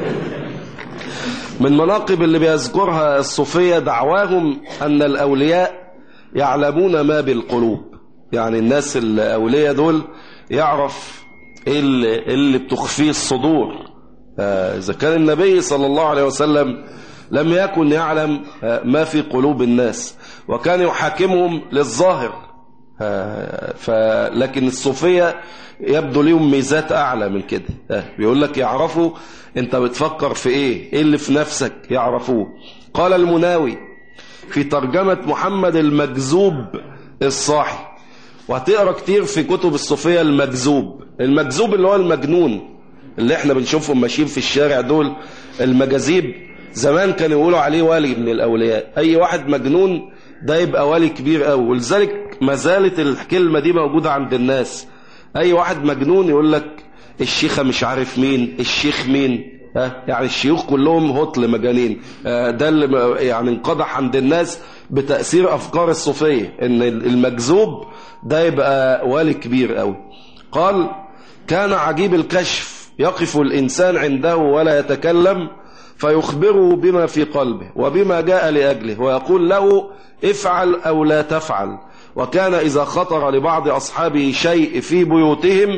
من مناقب اللي بيذكرها الصوفية دعواهم أن الأولياء يعلمون ما بالقلوب يعني الناس الأولياء دول يعرف إيه اللي, إيه اللي بتخفيه الصدور آه، إذا كان النبي صلى الله عليه وسلم لم يكن يعلم آه، ما في قلوب الناس وكان يحاكمهم للظاهر آه، فلكن الصوفية يبدو لهم ميزات أعلى من كده آه، بيقول لك يعرفوا أنت بتفكر في إيه إيه اللي في نفسك يعرفوه قال المناوي في ترجمة محمد المجذوب الصاحي وهتقرا كتير في كتب الصوفية المجذوب المجذوب اللي هو المجنون اللي احنا بنشوفهم ماشيين في الشارع دول المجاذيب زمان كانوا يقولوا عليه ولي من الأولياء أي واحد مجنون ده يبقى ولي كبير قوي ولذلك ما زالت الكلمة دي موجودة عند الناس أي واحد مجنون يقول لك الشيخة مش عارف مين الشيخ مين ها يعني الشيوخ كلهم هطل مجانين آه، ده اللي م- يعني انقضح عند الناس بتأثير أفكار الصوفية إن المجذوب ده يبقى والي كبير قوي قال كان عجيب الكشف يقف الإنسان عنده ولا يتكلم فيخبره بما في قلبه وبما جاء لأجله ويقول له افعل أو لا تفعل وكان إذا خطر لبعض أصحابه شيء في بيوتهم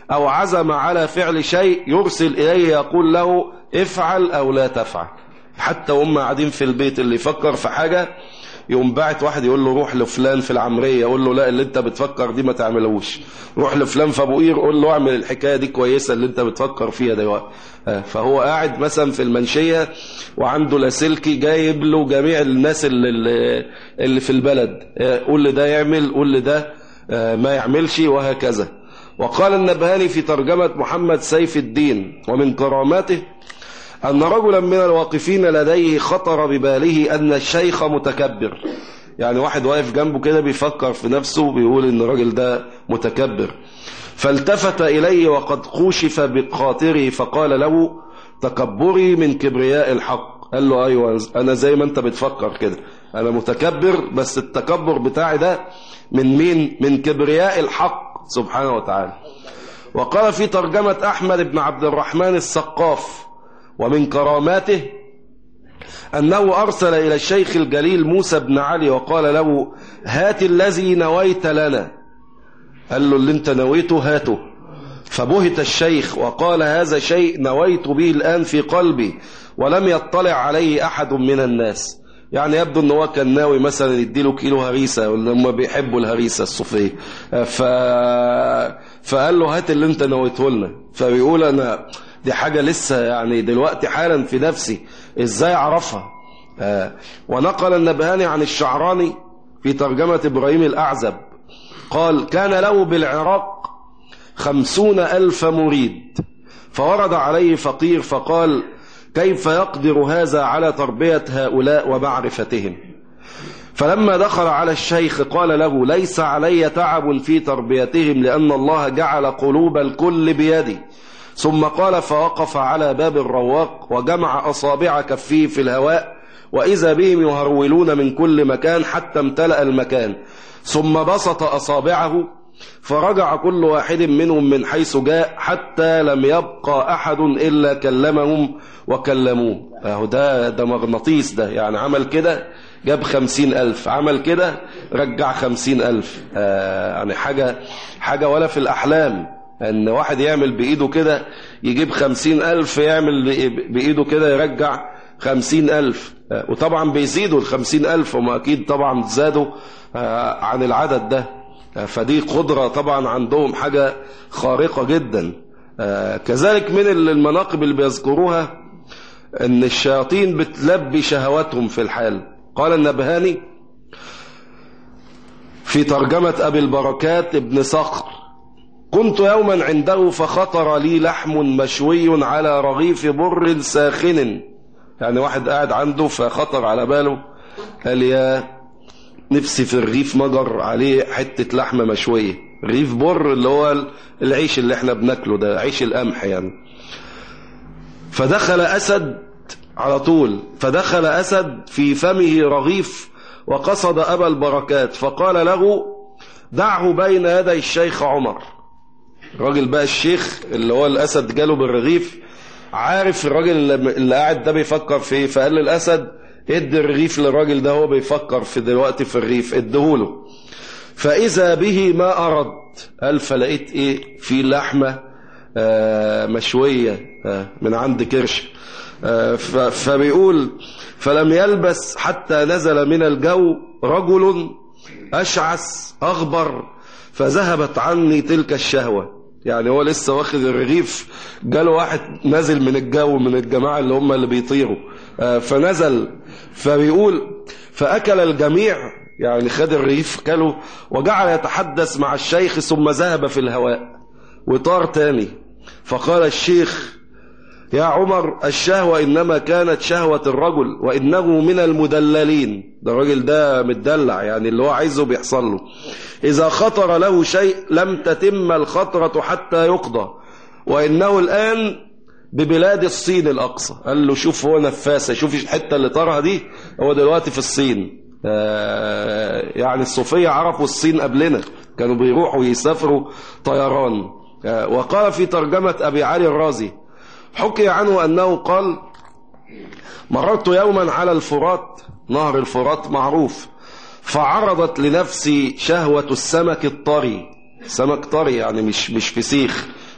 أو عزم على فعل شيء يرسل إليه يقول له افعل أو لا تفعل حتى هم قاعدين في البيت اللي يفكر في حاجة يقوم باعت واحد يقول له روح لفلان في العمرية يقول له لا اللي انت بتفكر دي ما تعملوش روح لفلان في ابو قير قول له اعمل الحكاية دي كويسة اللي انت بتفكر فيها دلوقتي آه، فهو قاعد مثلا في المنشية وعنده لاسلكي جايب له جميع الناس اللي, اللي- اللي في البلد آه، قول لي ده يعمل قول لي ده آه، ما يعملش وهكذا وقال النبهاني في ترجمة محمد سيف الدين ومن كراماته أن رجلا من الواقفين لديه خطر بباله أن الشيخ متكبر يعني واحد واقف جنبه كده بيفكر في نفسه بيقول ان الراجل ده متكبر فالتفت إليه وقد خوشف بخاطره فقال له تكبري من كبرياء الحق قال له أيوة أنا زي ما أنت بتفكر كده أنا متكبر بس التكبر بتاعي ده من مين من كبرياء الحق سبحانه وتعالى وقال في ترجمة أحمد بن عبد الرحمن السقاف ومن كراماته أنه أرسل إلى الشيخ الجليل موسى بن علي وقال له هات الذي نويت لنا قال له اللي انت نويته هاته فبهت الشيخ وقال هذا شيء نويت به الآن في قلبي ولم يطلع عليه أحد من الناس يعني يبدو ان هو كان ناوي مثلا يديله كيلو هريسه ولا هم بيحبوا الهريسه الصوفيه ف... فقال له هات اللي انت نويته لنا فبيقول انا دي حاجه لسه يعني دلوقتي حالا في نفسي ازاي اعرفها آه. ونقل النبهاني عن الشعراني في ترجمه ابراهيم الاعزب قال كان له بالعراق خمسون ألف مريد فورد عليه فقير فقال كيف يقدر هذا على تربية هؤلاء ومعرفتهم فلما دخل على الشيخ قال له ليس علي تعب في تربيتهم لأن الله جعل قلوب الكل بيدي ثم قال فوقف على باب الرواق وجمع أصابع كفيه في الهواء وإذا بهم يهرولون من كل مكان حتى امتلأ المكان ثم بسط أصابعه فرجع كل واحد منهم من حيث جاء حتى لم يبقى أحد إلا كلمهم وكلموه أهو ده ده مغناطيس ده يعني عمل كده جاب خمسين ألف عمل كده رجع خمسين ألف آه يعني حاجة حاجة ولا في الأحلام أن واحد يعمل بإيده كده يجيب خمسين ألف يعمل بإيده كده يرجع خمسين ألف آه وطبعا بيزيدوا الخمسين ألف هم أكيد طبعا زادوا آه عن العدد ده فدي قدرة طبعا عندهم حاجة خارقة جدا كذلك من المناقب اللي بيذكروها ان الشياطين بتلبي شهواتهم في الحال قال النبهاني في ترجمة أبي البركات ابن صخر كنت يوما عنده فخطر لي لحم مشوي على رغيف بر ساخن يعني واحد قاعد عنده فخطر على باله قال يا نفسي في الرغيف مجر عليه حتة لحمة مشوية رغيف بر اللي هو العيش اللي احنا بناكله ده عيش القمح يعني فدخل أسد على طول فدخل أسد في فمه رغيف وقصد أبا البركات فقال له دعه بين يدي الشيخ عمر الراجل بقى الشيخ اللي هو الأسد جاله بالرغيف عارف الراجل اللي قاعد ده بيفكر في ايه فقال للأسد ادي الرغيف للراجل ده هو بيفكر في دلوقتي في الرغيف اديهوله فإذا به ما أرد قال فلقيت ايه في لحمة آه مشوية آه من عند كرش آه فبيقول فلم يلبس حتى نزل من الجو رجل أشعث أغبر فذهبت عني تلك الشهوة يعني هو لسه واخد الرغيف جاله واحد نازل من الجو من الجماعة اللي هم اللي بيطيروا فنزل فبيقول فأكل الجميع يعني خد الرغيف كله وجعل يتحدث مع الشيخ ثم ذهب في الهواء وطار تاني فقال الشيخ يا عمر الشهوة إنما كانت شهوة الرجل وإنه من المدللين ده الراجل ده متدلع يعني اللي هو عايزه بيحصل له إذا خطر له شيء لم تتم الخطرة حتى يقضى وإنه الآن ببلاد الصين الأقصى قال له شوف هو نفاسة شوف الحتة اللي طارها دي هو دلوقتي في الصين آه يعني الصوفية عرفوا الصين قبلنا كانوا بيروحوا يسافروا طيران آه وقال في ترجمة أبي علي الرازي حكي عنه أنه قال مررت يوما على الفرات نهر الفرات معروف فعرضت لنفسي شهوة السمك الطري سمك طري يعني مش مش فسيخ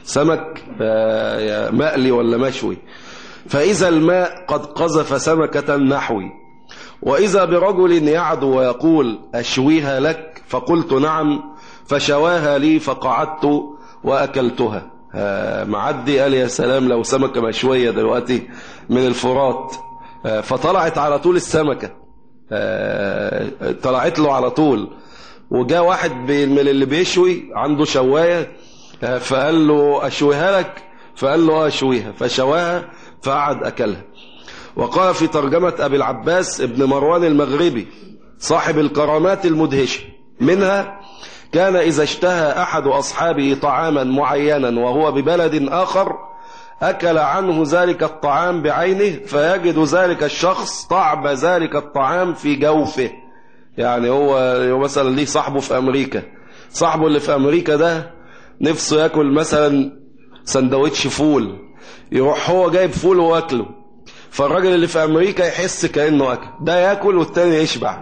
سمك آه، مقلي ولا مشوي فإذا الماء قد قذف سمكة نحوي وإذا برجل يعدو ويقول أشويها لك فقلت نعم فشواها لي فقعدت وأكلتها آه، معدي قال يا سلام لو سمكة مشوية دلوقتي من الفرات آه، فطلعت على طول السمكة آه، طلعت له على طول وجاء واحد بي- من اللي بيشوي عنده شواية آه، فقال له أشويها لك فقال له اه أشويها فشواها فقعد أكلها وقال في ترجمة أبي العباس ابن مروان المغربي صاحب الكرامات المدهشة منها كان إذا اشتهى أحد أصحابه طعاما معينا وهو ببلد آخر أكل عنه ذلك الطعام بعينه فيجد ذلك الشخص طعم ذلك الطعام في جوفه يعني هو هو مثلا ليه صاحبه في أمريكا صاحبه اللي في أمريكا ده نفسه ياكل مثلا سندوتش فول يروح هو جايب فول واكله فالراجل اللي في أمريكا يحس كأنه أكل ده ياكل والتاني يشبع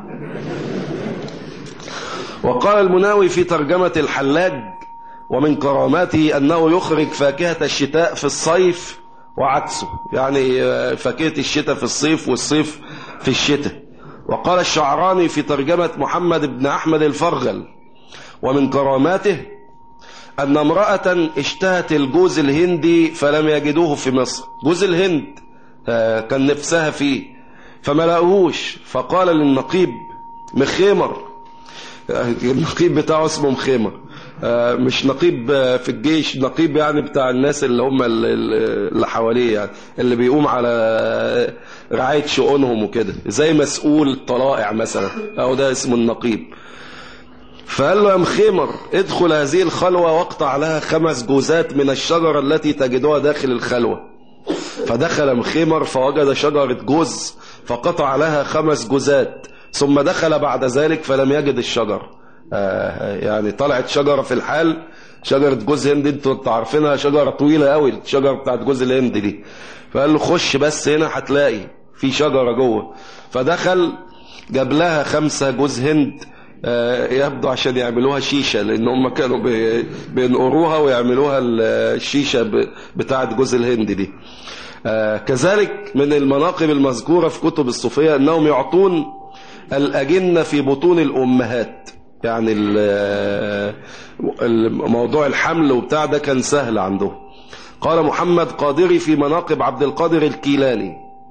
وقال المناوي في ترجمة الحلاج ومن كراماته أنه يخرج فاكهة الشتاء في الصيف وعكسه يعني آه، فاكهة الشتاء في الصيف والصيف في الشتاء وقال الشعراني في ترجمة محمد بن أحمد الفرغل ومن كراماته أن امرأة اشتهت الجوز الهندي فلم يجدوه في مصر جوز الهند آه، كان نفسها فيه فما لقوهوش فقال للنقيب مخيمر النقيب بتاعه اسمه مخيمر آه، مش نقيب آه، في الجيش نقيب يعني بتاع الناس اللي هم ال- ال- اللي حواليه يعني اللي بيقوم على آه، رعاية شؤونهم وكده زي مسؤول الطلائع مثلا او ده اسمه النقيب فقال له يا مخيمر ادخل هذه الخلوة واقطع لها خمس جوزات من الشجرة التي تجدها داخل الخلوة فدخل مخيمر فوجد شجرة جوز فقطع لها خمس جوزات ثم دخل بعد ذلك فلم يجد الشجر آه يعني طلعت شجرة في الحال شجرة جوز هند انتوا انتوا عارفينها شجرة طويلة قوي الشجرة بتاعت جوز الهند دي فقال له خش بس هنا هتلاقي في شجرة جوه فدخل جاب لها خمسة جوز هند آه، يبدو عشان يعملوها شيشة لأن هم كانوا بي- بينقروها ويعملوها ال- الشيشة ب- بتاعة جوز الهند دي آه، كذلك من المناقب المذكورة في كتب الصوفية أنهم يعطون الأجنة في بطون الأمهات يعني ال- الموضوع الحمل وبتاع ده كان سهل عندهم قال محمد قادري في مناقب عبد القادر الكيلاني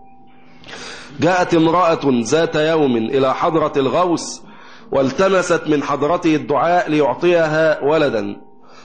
جاءت امرأة ذات يوم إلى حضرة الغوث والتمست من حضرته الدعاء ليعطيها ولدا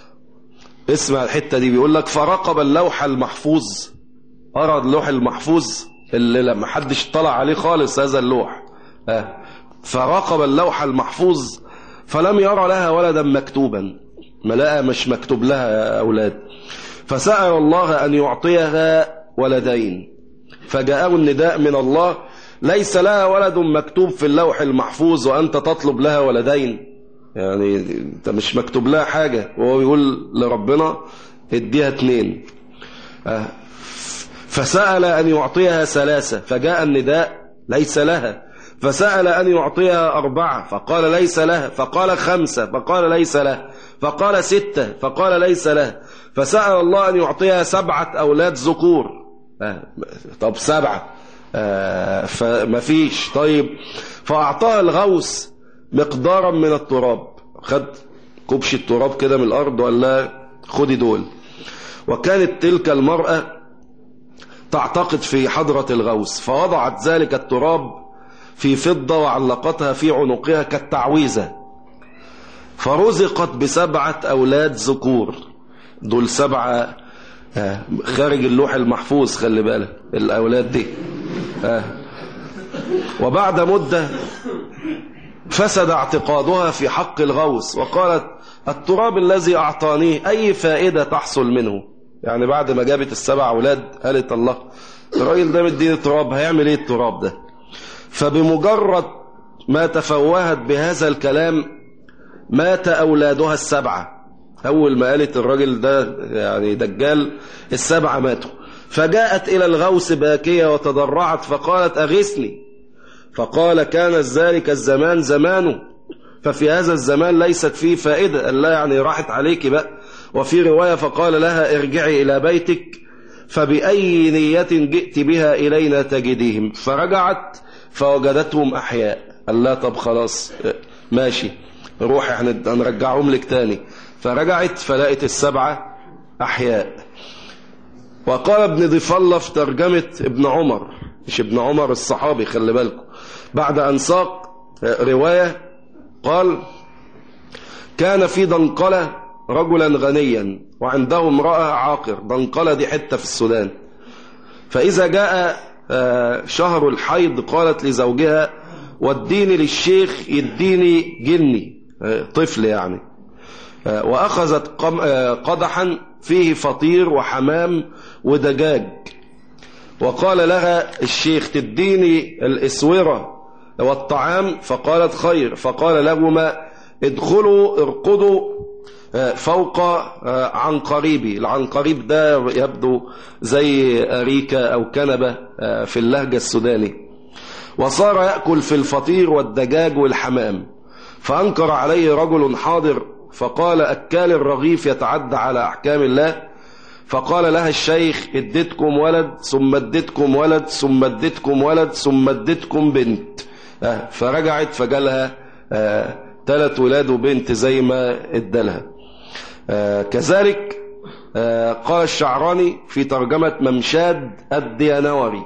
اسمع الحتة دي بيقول لك فرقب اللوح المحفوظ أرى اللوح المحفوظ اللي لما حدش طلع عليه خالص هذا اللوح آه. فراقب اللوح المحفوظ فلم يرى لها ولدا مكتوبا ما لقى مش مكتوب لها أولاد فسأل الله أن يعطيها ولدين فجاءه النداء من الله ليس لها ولد مكتوب في اللوح المحفوظ وأنت تطلب لها ولدين يعني انت مش مكتوب لها حاجة وهو بيقول لربنا اديها اتنين آه. فسأل أن يعطيها ثلاثة فجاء النداء ليس لها فسأل أن يعطيها أربعة فقال ليس لها فقال خمسة فقال ليس لها فقال ستة فقال ليس لها فسأل الله أن يعطيها سبعة أولاد ذكور آه، طب سبعة آه، فما فيش طيب فأعطاها الغوث مقدارا من التراب خد كبش التراب كده من الأرض ولا خدي دول وكانت تلك المرأة تعتقد في حضرة الغوث فوضعت ذلك التراب في فضة وعلقتها في عنقها كالتعويذة فرزقت بسبعة أولاد ذكور دول سبعة آه، خارج اللوح المحفوظ خلي بالك الأولاد دي آه. وبعد مدة فسد اعتقادها في حق الغوث وقالت التراب الذي أعطانيه أي فائدة تحصل منه يعني بعد ما جابت السبع أولاد قالت الله الراجل ده مديني تراب هيعمل ايه التراب ده فبمجرد ما تفوهت بهذا الكلام مات أولادها السبعة أول ما قالت الراجل ده يعني دجال السبعة ماتوا فجاءت إلى الغوث باكية وتضرعت فقالت أغثني فقال كان ذلك الزمان زمانه ففي هذا الزمان ليست فيه فائدة قال لا يعني راحت عليك بقى وفي رواية فقال لها ارجعي إلى بيتك فبأي نية جئت بها إلينا تجديهم فرجعت فوجدتهم أحياء قال لا طب خلاص ماشي روحي هنرجعهم لك تاني فرجعت فلقت السبعة أحياء وقال ابن ضيف الله في ترجمة ابن عمر مش ابن عمر الصحابي خلي بالكم بعد أن ساق رواية قال كان في دنقلة رجلا غنيا وعنده امرأة عاقر دنقلة دي حتة في السودان فإذا جاء شهر الحيض قالت لزوجها وديني للشيخ يديني جني طفل يعني وأخذت قدحا فيه فطير وحمام ودجاج وقال لها الشيخ تديني الإسورة والطعام فقالت خير فقال لهما ادخلوا ارقدوا فوق عنقريبي العنقريب ده يبدو زي أريكة أو كنبة في اللهجة السوداني وصار يأكل في الفطير والدجاج والحمام فأنكر عليه رجل حاضر فقال أكال الرغيف يتعدى على أحكام الله فقال لها الشيخ اديتكم ولد ثم اديتكم ولد ثم اديتكم ولد ثم اديتكم بنت فرجعت فجالها ثلاث ولاد وبنت زي ما ادالها كذلك قال الشعراني في ترجمة ممشاد الديانوري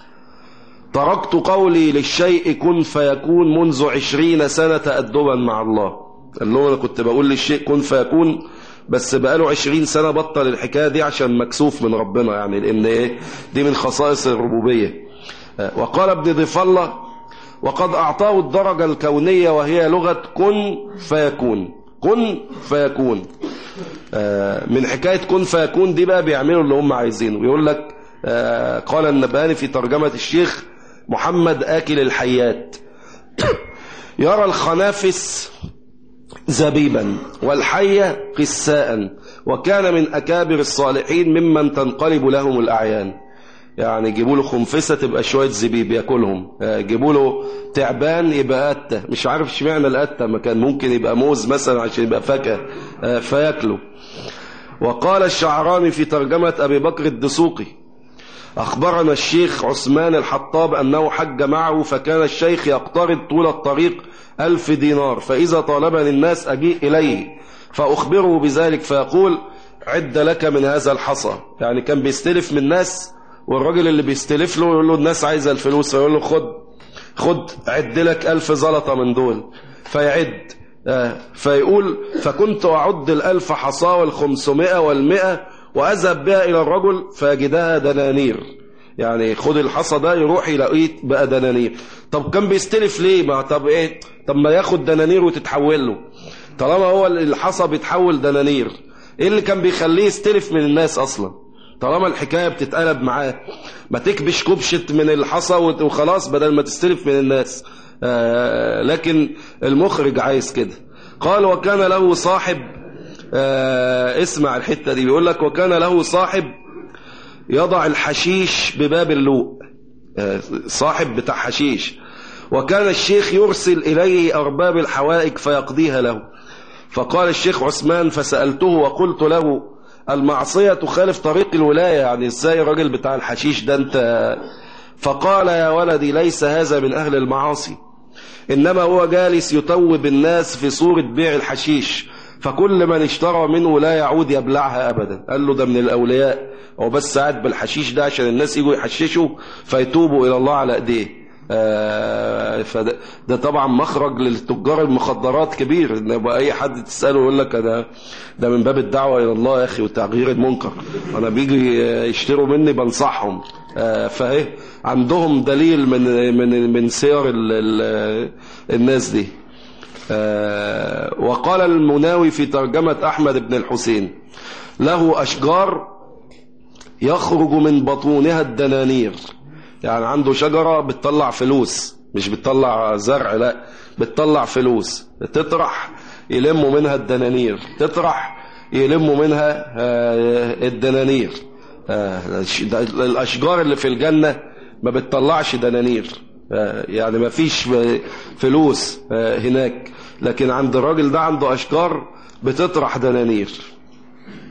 تركت قولي للشيء كن فيكون منذ عشرين سنة تأدبا مع الله قال له أنا كنت بقول للشيء كن فيكون بس بقاله عشرين سنة بطل الحكاية دي عشان مكسوف من ربنا يعني لأن إيه دي من خصائص الربوبية وقال ابن ضيف الله وقد أعطاه الدرجة الكونية وهي لغة كن فيكون كن فيكون من حكاية كن فيكون دي بقى بيعملوا اللي هم عايزينه بيقول لك قال النبهاني في ترجمة الشيخ محمد آكل الحيات يرى الخنافس زبيبا والحية قساء وكان من أكابر الصالحين ممن تنقلب لهم الأعيان يعني يجيبوا له خنفسة تبقى شوية زبيب ياكلهم يجيبوا له تعبان يبقى قتة مش عارف اشمعنى القتة ما كان ممكن يبقى موز مثلا عشان يبقى فاكهة فياكله وقال الشعراني في ترجمة أبي بكر الدسوقي أخبرنا الشيخ عثمان الحطاب أنه حج معه فكان الشيخ يقترض طول الطريق ألف دينار فإذا طالبني الناس أجيء إليه فأخبره بذلك فيقول عد لك من هذا الحصى يعني كان بيستلف من الناس والراجل اللي بيستلف له يقول له الناس عايزة الفلوس فيقول له خد خد عد لك ألف زلطة من دول فيعد آه فيقول فكنت أعد الألف حصى والخمسمائة والمئة وأذهب بها إلى الرجل فيجدها دنانير يعني خد الحصى ده يروح يلاقيه بقى دنانير طب كان بيستلف ليه ما طب ايه طب ما ياخد دنانير وتتحول له طالما هو الحصى بيتحول دنانير ايه اللي كان بيخليه يستلف من الناس اصلا طالما الحكاية بتتقلب معاه ما تكبش كبشة من الحصى وخلاص بدل ما تستلف من الناس آه لكن المخرج عايز كده قال وكان له صاحب آه اسمع الحتة دي بيقول لك وكان له صاحب يضع الحشيش بباب اللوء آه صاحب بتاع حشيش وكان الشيخ يرسل إليه أرباب الحوائج فيقضيها له فقال الشيخ عثمان فسألته وقلت له المعصية تخالف طريق الولاية يعني ازاي الراجل بتاع الحشيش ده انت فقال يا ولدي ليس هذا من أهل المعاصي إنما هو جالس يتوب الناس في صورة بيع الحشيش فكل من اشترى منه لا يعود يبلعها أبدا قال له ده من الأولياء هو بس قاعد بالحشيش ده عشان الناس يجوا يحششوا فيتوبوا إلى الله على ايديه آه فده ده طبعا مخرج للتجار المخدرات كبير ان يبقى اي حد تساله يقول لك انا ده من باب الدعوه الى الله يا اخي وتغيير المنكر انا بيجي يشتروا مني بنصحهم آه فايه عندهم دليل من من من سير ال ال الناس دي آه وقال المناوي في ترجمه احمد بن الحسين له اشجار يخرج من بطونها الدنانير يعني عنده شجرة بتطلع فلوس مش بتطلع زرع لا بتطلع فلوس تطرح يلموا منها الدنانير تطرح يلموا منها الدنانير الأشجار اللي في الجنة ما بتطلعش دنانير يعني ما فيش فلوس هناك لكن عند الراجل ده عنده أشجار بتطرح دنانير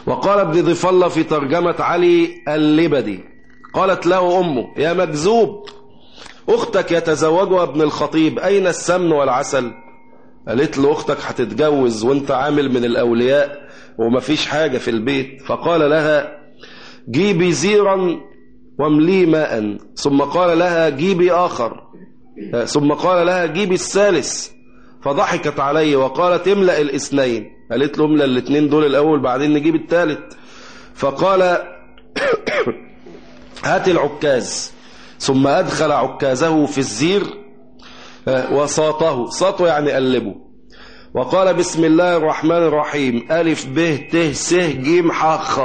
وقال ابن ضيف الله في ترجمة علي اللبدي قالت له أمه يا مكذوب أختك يتزوجها ابن الخطيب أين السمن والعسل قالت له أختك هتتجوز وانت عامل من الأولياء ومفيش حاجة في البيت فقال لها جيبي زيرا وامليه ماء ثم قال لها جيبي آخر ثم قال لها جيبي الثالث فضحكت عليه وقالت املأ الاثنين قالت له املأ الاثنين دول الأول بعدين نجيب الثالث فقال هات العكاز ثم أدخل عكازه في الزير وساطه ساطه يعني قلبه وقال بسم الله الرحمن الرحيم ألف ب ت س ج ح خ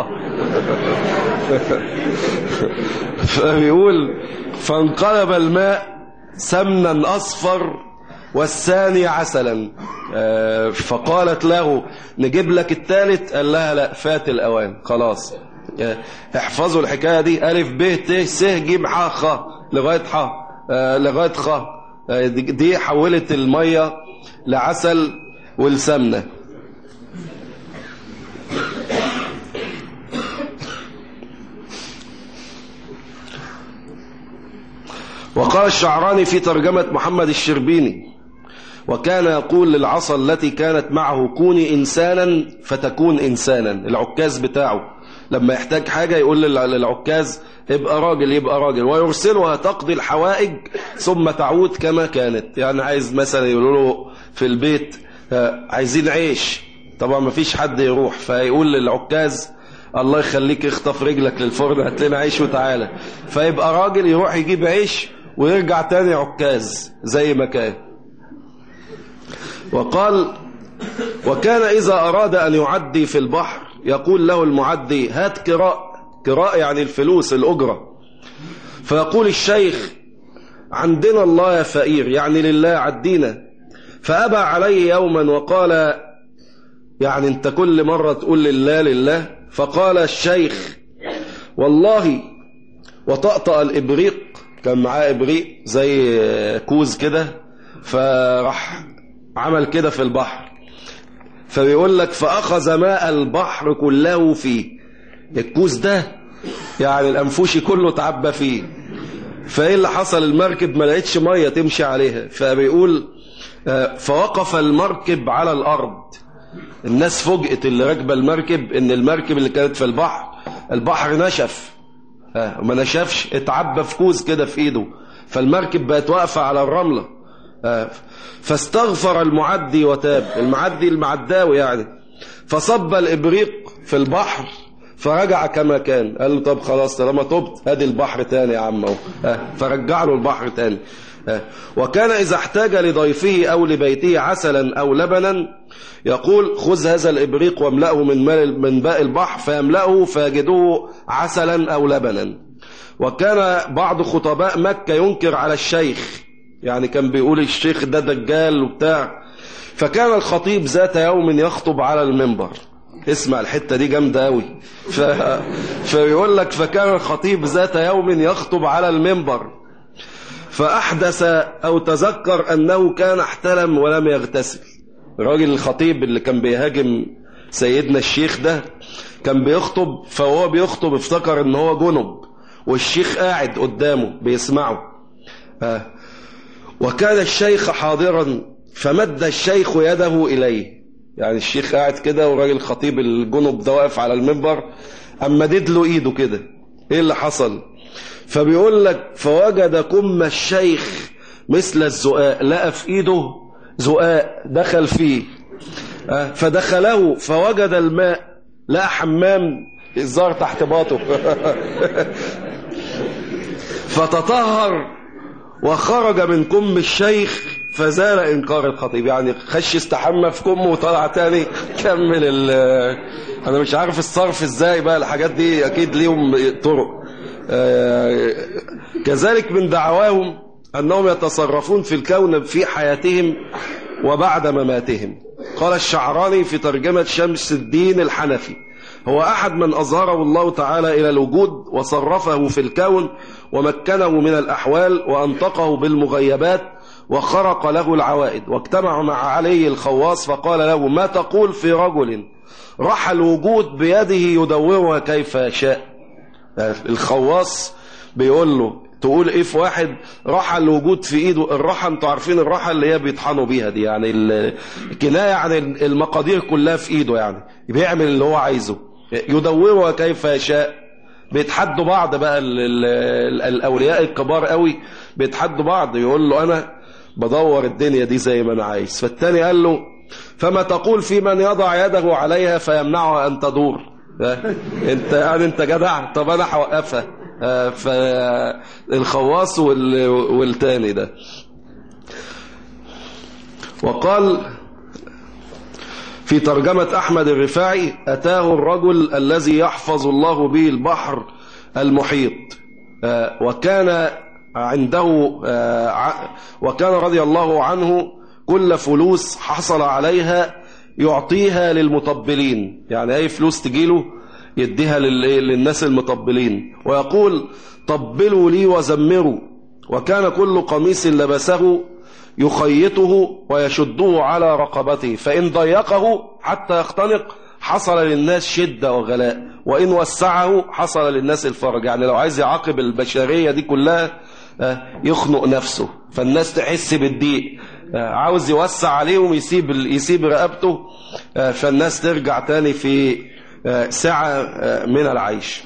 فبيقول فانقلب الماء سمنا أصفر والثاني عسلا فقالت له نجيب لك الثالث قال لها لا فات الأوان خلاص احفظوا الحكاية دي ألف ب ت س ج ح خ لغاية ح لغاية خ دي حولت المية لعسل والسمنة وقال الشعراني في ترجمة محمد الشربيني وكان يقول للعصا التي كانت معه كوني إنسانا فتكون إنسانا العكاز بتاعه لما يحتاج حاجة يقول للعكاز ابقى راجل يبقى راجل ويرسلها تقضي الحوائج ثم تعود كما كانت يعني عايز مثلا يقولوا له في البيت عايزين عيش طبعا ما فيش حد يروح فيقول للعكاز الله يخليك اخطف رجلك للفرن هات لنا عيش وتعالى فيبقى راجل يروح يجيب عيش ويرجع تاني عكاز زي ما كان وقال وكان إذا أراد أن يعدي في البحر يقول له المعدي هات كراء كراء يعني الفلوس الأجرة فيقول الشيخ عندنا الله يا فقير يعني لله عدينا فأبى عليه يوما وقال يعني انت كل مرة تقول لله لله فقال الشيخ والله وطأطأ الإبريق كان معاه إبريق زي كوز كده فراح عمل كده في البحر فبيقول لك فأخذ ماء البحر كله فيه الكوز ده يعني الأنفوشي كله تعبى فيه فإيه اللي حصل المركب ما لقيتش مية تمشي عليها فبيقول فوقف المركب على الأرض الناس فوجئت اللي راكبه المركب ان المركب اللي كانت في البحر البحر نشف وما نشفش اتعبى في كوز كده في ايده فالمركب بقت واقفة على الرملة فاستغفر المعدي وتاب المعدي المعداوي يعني فصب الإبريق في البحر فرجع كما كان قال له طب خلاص طالما تبت ادي البحر تاني يا عم اهو فرجع له البحر تاني وكان إذا احتاج لضيفه أو لبيته عسلا أو لبنا يقول خذ هذا الإبريق واملأه من ماء من باء البحر فيملأه فيجده عسلا أو لبنا وكان بعض خطباء مكة ينكر على الشيخ يعني كان بيقول الشيخ ده دجال وبتاع فكان الخطيب ذات يوم يخطب على المنبر اسمع الحتة دي جامدة أوي ف... فيقول لك فكان الخطيب ذات يوم يخطب على المنبر فأحدث أو تذكر أنه كان احتلم ولم يغتسل الراجل الخطيب اللي كان بيهاجم سيدنا الشيخ ده كان بيخطب فهو بيخطب افتكر ان هو جنب والشيخ قاعد قدامه بيسمعه آه. وكان الشيخ حاضرا فمد الشيخ يده إليه يعني الشيخ قاعد كده والراجل الخطيب الجنب ده واقف على المنبر أما مدد له إيده كده إيه اللي حصل فبيقول لك فوجد كم الشيخ مثل الزقاق لقى في إيده زقاق دخل فيه فدخله فوجد الماء لقى حمام الزار تحت باطه فتطهر وخرج من كم الشيخ فزال انكار الخطيب يعني خش استحمى في كمه وطلع تاني كمل ال انا مش عارف الصرف ازاي بقى الحاجات دي اكيد ليهم طرق كذلك من دعواهم انهم يتصرفون في الكون في حياتهم وبعد مماتهم قال الشعراني في ترجمة شمس الدين الحنفي هو أحد من أظهره الله تعالى إلى الوجود وصرفه في الكون ومكنه من الأحوال وأنطقه بالمغيبات وخرق له العوائد واجتمعوا مع علي الخواص فقال له ما تقول في رجل رحى الوجود بيده يدورها كيف يشاء الخواص بيقول له تقول ايه في واحد راحة الوجود في ايده الراحة انتوا عارفين الراحة اللي هي بيطحنوا بيها دي يعني الكناية عن المقادير كلها في ايده يعني بيعمل اللي هو عايزه يدورها كيف يشاء بيتحدوا بعض بقى ال ال الاولياء الكبار قوي بيتحدوا بعض يقول له انا بدور الدنيا دي زي ما انا عايز فالتاني قال له فما تقول في من يضع يده عليها فيمنعها ان تدور انت يعني انت جدع طب انا هوقفها فالخواص والتاني ده وقال في ترجمة أحمد الرفاعي أتاه الرجل الذي يحفظ الله به البحر المحيط وكان عنده وكان رضي الله عنه كل فلوس حصل عليها يعطيها للمطبلين يعني أي فلوس تجيله يديها للناس المطبلين ويقول طبلوا لي وزمروا وكان كل قميص لبسه يخيطه ويشده على رقبته فإن ضيقه حتى يختنق حصل للناس شدة وغلاء وإن وسعه حصل للناس الفرج يعني لو عايز يعاقب البشرية دي كلها يخنق نفسه فالناس تحس بالضيق عاوز يوسع عليهم يسيب يسيب رقبته فالناس ترجع تاني في سعة من العيش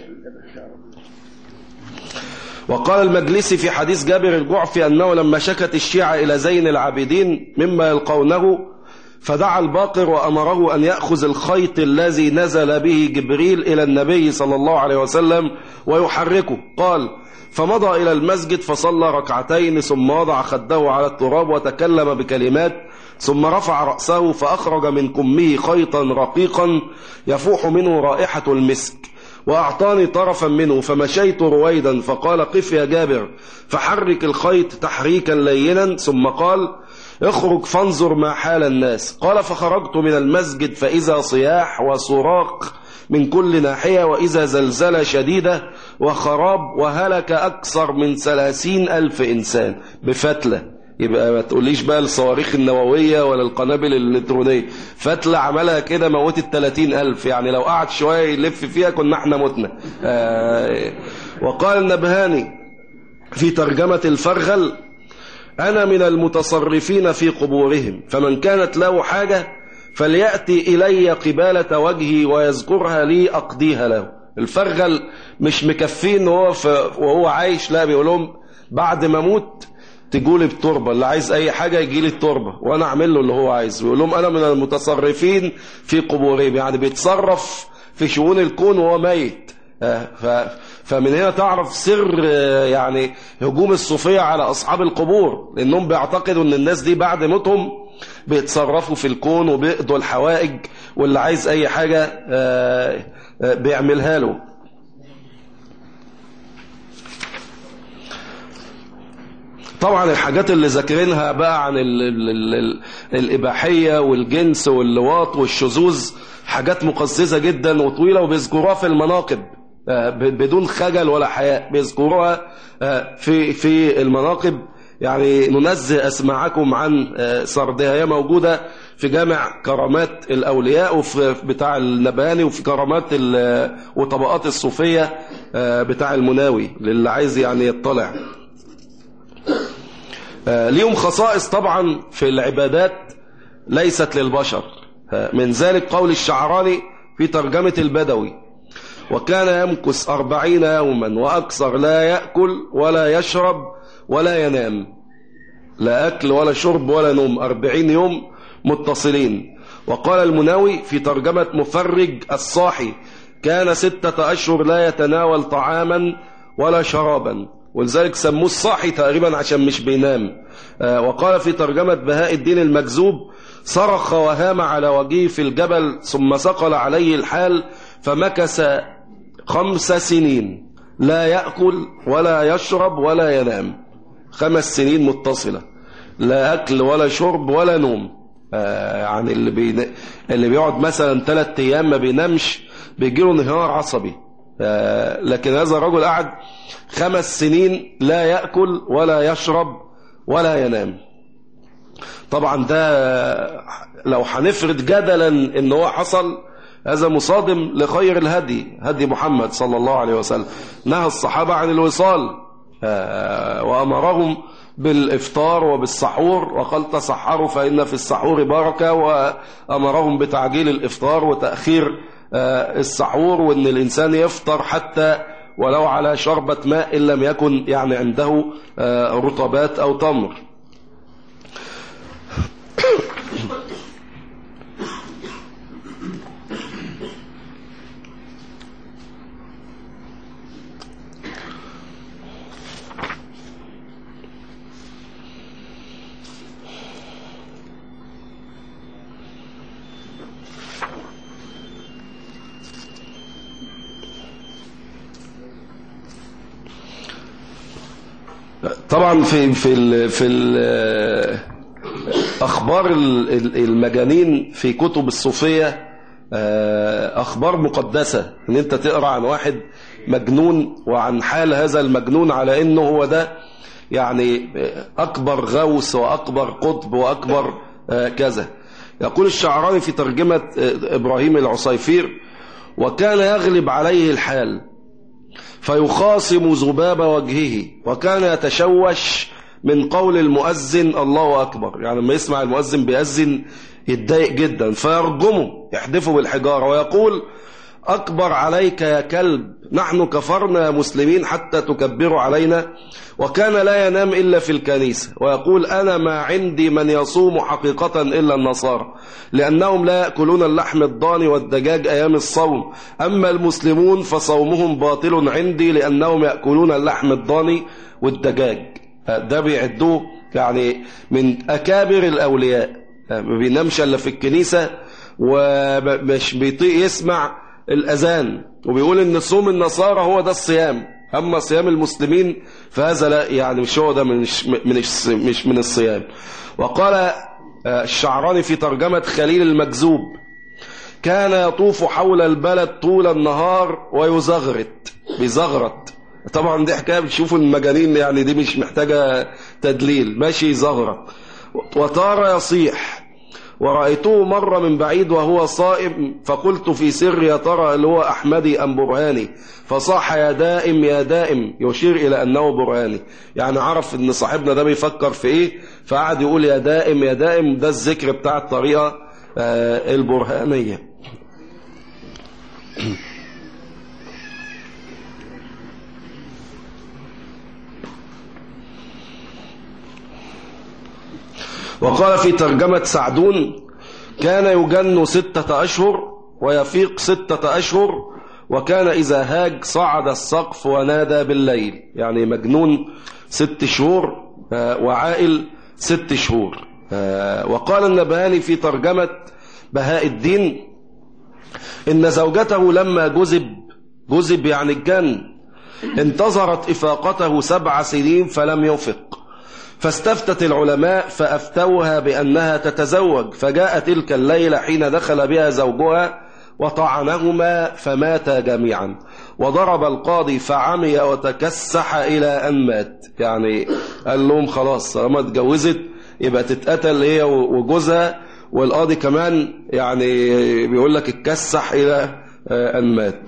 وقال المجلسي في حديث جابر الجعفي أنه لما شكت الشيعة إلى زين العابدين مما يلقونه فدعا الباقر وأمره أن يأخذ الخيط الذي نزل به جبريل إلى النبي صلى الله عليه وسلم ويحركه قال فمضى إلى المسجد فصلى ركعتين ثم وضع خده على التراب وتكلم بكلمات ثم رفع رأسه فأخرج من كمه خيطا رقيقا يفوح منه رائحة المسك وأعطاني طرفا منه فمشيت رويدا فقال قف يا جابر فحرك الخيط تحريكا لينا ثم قال اخرج فانظر ما حال الناس قال فخرجت من المسجد فإذا صياح وصراخ من كل ناحية وإذا زلزلة شديدة وخراب وهلك أكثر من ثلاثين ألف إنسان بفتلة يبقى ما تقوليش بقى الصواريخ النووية ولا القنابل الإلكترونية فتلة عملها كده موتت 30 ألف يعني لو قعد شوية يلف فيها كنا احنا متنا آه وقال النبهاني في ترجمة الفرغل أنا من المتصرفين في قبورهم فمن كانت له حاجة فليأتي إلي قبالة وجهي ويذكرها لي أقضيها له الفرغل مش مكفين وهو, وهو عايش لا بيقول لهم بعد ما اموت تجولي بتربة اللي عايز اي حاجة يجي لي التربة وانا اعمل له اللي هو عايز بيقول لهم انا من المتصرفين في قبورهم يعني بيتصرف في شؤون الكون وهو ميت ف... فمن هنا تعرف سر يعني هجوم الصوفية على اصحاب القبور لانهم بيعتقدوا ان الناس دي بعد موتهم بيتصرفوا في الكون وبيقضوا الحوائج واللي عايز اي حاجة بيعملها له طبعا الحاجات اللي ذاكرينها بقى عن ال ال ال ال الإباحية والجنس واللواط والشذوذ حاجات مقززة جدا وطويلة وبيذكروها في المناقب بدون خجل ولا حياء بيذكروها في في المناقب يعني ننزه أسماعكم عن سردها هي موجودة في جامع كرامات الأولياء وفي بتاع النباني وفي كرامات وطبقات الصوفية بتاع المناوي للي عايز يعني يطلع ليهم خصائص طبعا في العبادات ليست للبشر من ذلك قول الشعراني في ترجمة البدوي وكان يمكث أربعين يوما وأكثر لا يأكل ولا يشرب ولا ينام لا أكل ولا شرب ولا نوم أربعين يوم متصلين وقال المناوي في ترجمة مفرج الصاحي كان ستة أشهر لا يتناول طعاما ولا شرابا ولذلك سموه الصاحي تقريبا عشان مش بينام آه وقال في ترجمة بهاء الدين المجذوب صرخ وهام على وجهه في الجبل ثم ثقل عليه الحال فمكث خمس سنين لا يأكل ولا يشرب ولا ينام خمس سنين متصلة لا أكل ولا شرب ولا نوم آه يعني اللي, بي... اللي بيقعد مثلا ثلاثة أيام ما بينامش بيجيله انهيار عصبي آه لكن هذا الرجل قعد خمس سنين لا يأكل ولا يشرب ولا ينام طبعا ده لو هنفرض جدلا ان هو حصل هذا مصادم لخير الهدي هدي محمد صلى الله عليه وسلم نهى الصحابة عن الوصال آه، وأمرهم بالإفطار وبالسحور وقال تصحروا فإن في السحور بركة وأمرهم بتعجيل الإفطار وتأخير آه، السحور وأن الإنسان يفطر حتى ولو على شربة ماء إن لم يكن يعني عنده آه، رطبات أو تمر طبعا في في ال في ال اخبار المجانين في كتب الصوفيه آه، اخبار مقدسه ان انت تقرا عن واحد مجنون وعن حال هذا المجنون على انه هو ده يعني اكبر غوث واكبر قطب واكبر آه، كذا يقول الشعراني في ترجمه آه، ابراهيم العصيفير وكان يغلب عليه الحال فيخاصم ذباب وجهه وكان يتشوش من قول المؤذن الله أكبر يعني لما يسمع المؤذن بيأذن يتضايق جدا فيرجمه يحدفه بالحجارة ويقول أكبر عليك يا كلب نحن كفرنا مسلمين حتى تكبروا علينا وكان لا ينام إلا في الكنيسة ويقول أنا ما عندي من يصوم حقيقة إلا النصارى لأنهم لا يأكلون اللحم الضاني والدجاج أيام الصوم أما المسلمون فصومهم باطل عندي لأنهم يأكلون اللحم الضاني والدجاج ده بيعدوه يعني من أكابر الأولياء ما بينامش إلا في الكنيسة ومش بيطيق يسمع الأذان وبيقول إن صوم النصارى هو ده الصيام أما صيام المسلمين فهذا لا يعني مش هو ده من من مش من الصيام وقال آه، الشعراني في ترجمة خليل المكذوب كان يطوف حول البلد طول النهار ويزغرت بيزغرت طبعا دي حكايه بتشوفوا المجانين يعني دي مش محتاجه تدليل ماشي يزغرت وطار يصيح ورأيته مر من بعيد وهو صائم فقلت في سر يا ترى اللي هو أحمدي أم برهاني فصاح يا دائم يا دائم يشير إلى أنه برهاني يعني عرف أن صاحبنا ده بيفكر في إيه فقعد يقول يا دائم يا دائم ده الذكر بتاع الطريقة آه، البرهانية وقال في ترجمة سعدون كان يجن ستة أشهر ويفيق ستة أشهر وكان إذا هاج صعد السقف ونادى بالليل يعني مجنون ست شهور آه، وعائل ست شهور آه، وقال النبهاني في ترجمة بهاء الدين إن زوجته لما جذب جذب يعني الجن انتظرت إفاقته سبع سنين فلم يفق فاستفتت العلماء فأفتوها بأنها تتزوج فجاء تلك الليلة حين دخل بها زوجها وطعنهما فماتا جميعا وضرب القاضي فعمي وتكسح إلى أن مات يعني قال لهم خلاص لما اتجوزت يبقى تتقتل هي وجوزها والقاضي كمان يعني بيقول لك اتكسح إلى أن مات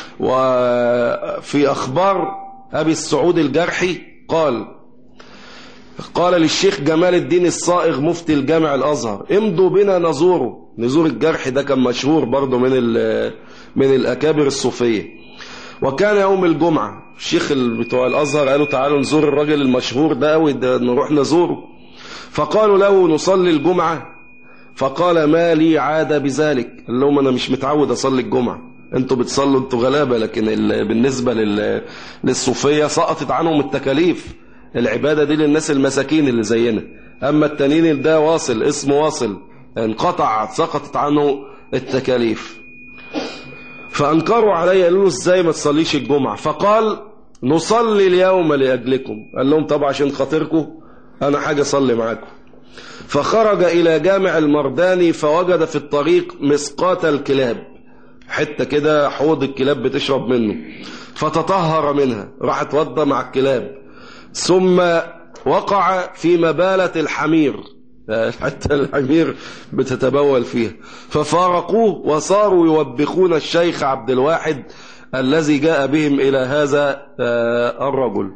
وفي أخبار أبي السعود الجرحي قال قال للشيخ جمال الدين الصائغ مفتي الجامع الأزهر امضوا بنا نزوره نزور الجرح ده كان مشهور برضه من من الأكابر الصوفية وكان يوم الجمعة الشيخ بتوع الأزهر قالوا تعالوا نزور الراجل المشهور ده قوي ده نروح نزوره فقالوا له نصلي الجمعة فقال ما لي عادة بذلك قال لهم أنا مش متعود أصلي الجمعة انتوا بتصلوا انتوا غلابة لكن بالنسبة للصوفية سقطت عنهم التكاليف العبادة دي للناس المساكين اللي زينا أما التانيين ده واصل اسمه واصل انقطع سقطت عنه التكاليف فأنكروا علي قالوا له ازاي ما تصليش الجمعة فقال نصلي اليوم لأجلكم قال لهم طبعا عشان خاطركم أنا حاجة أصلي معاكم فخرج إلى جامع المرداني فوجد في الطريق مسقات الكلاب حتة كده حوض الكلاب بتشرب منه فتطهر منها راح اتوضى مع الكلاب ثم وقع في مبالة الحمير حتى الحمير بتتبول فيها ففارقوه وصاروا يوبخون الشيخ عبد الواحد الذي جاء بهم إلى هذا الرجل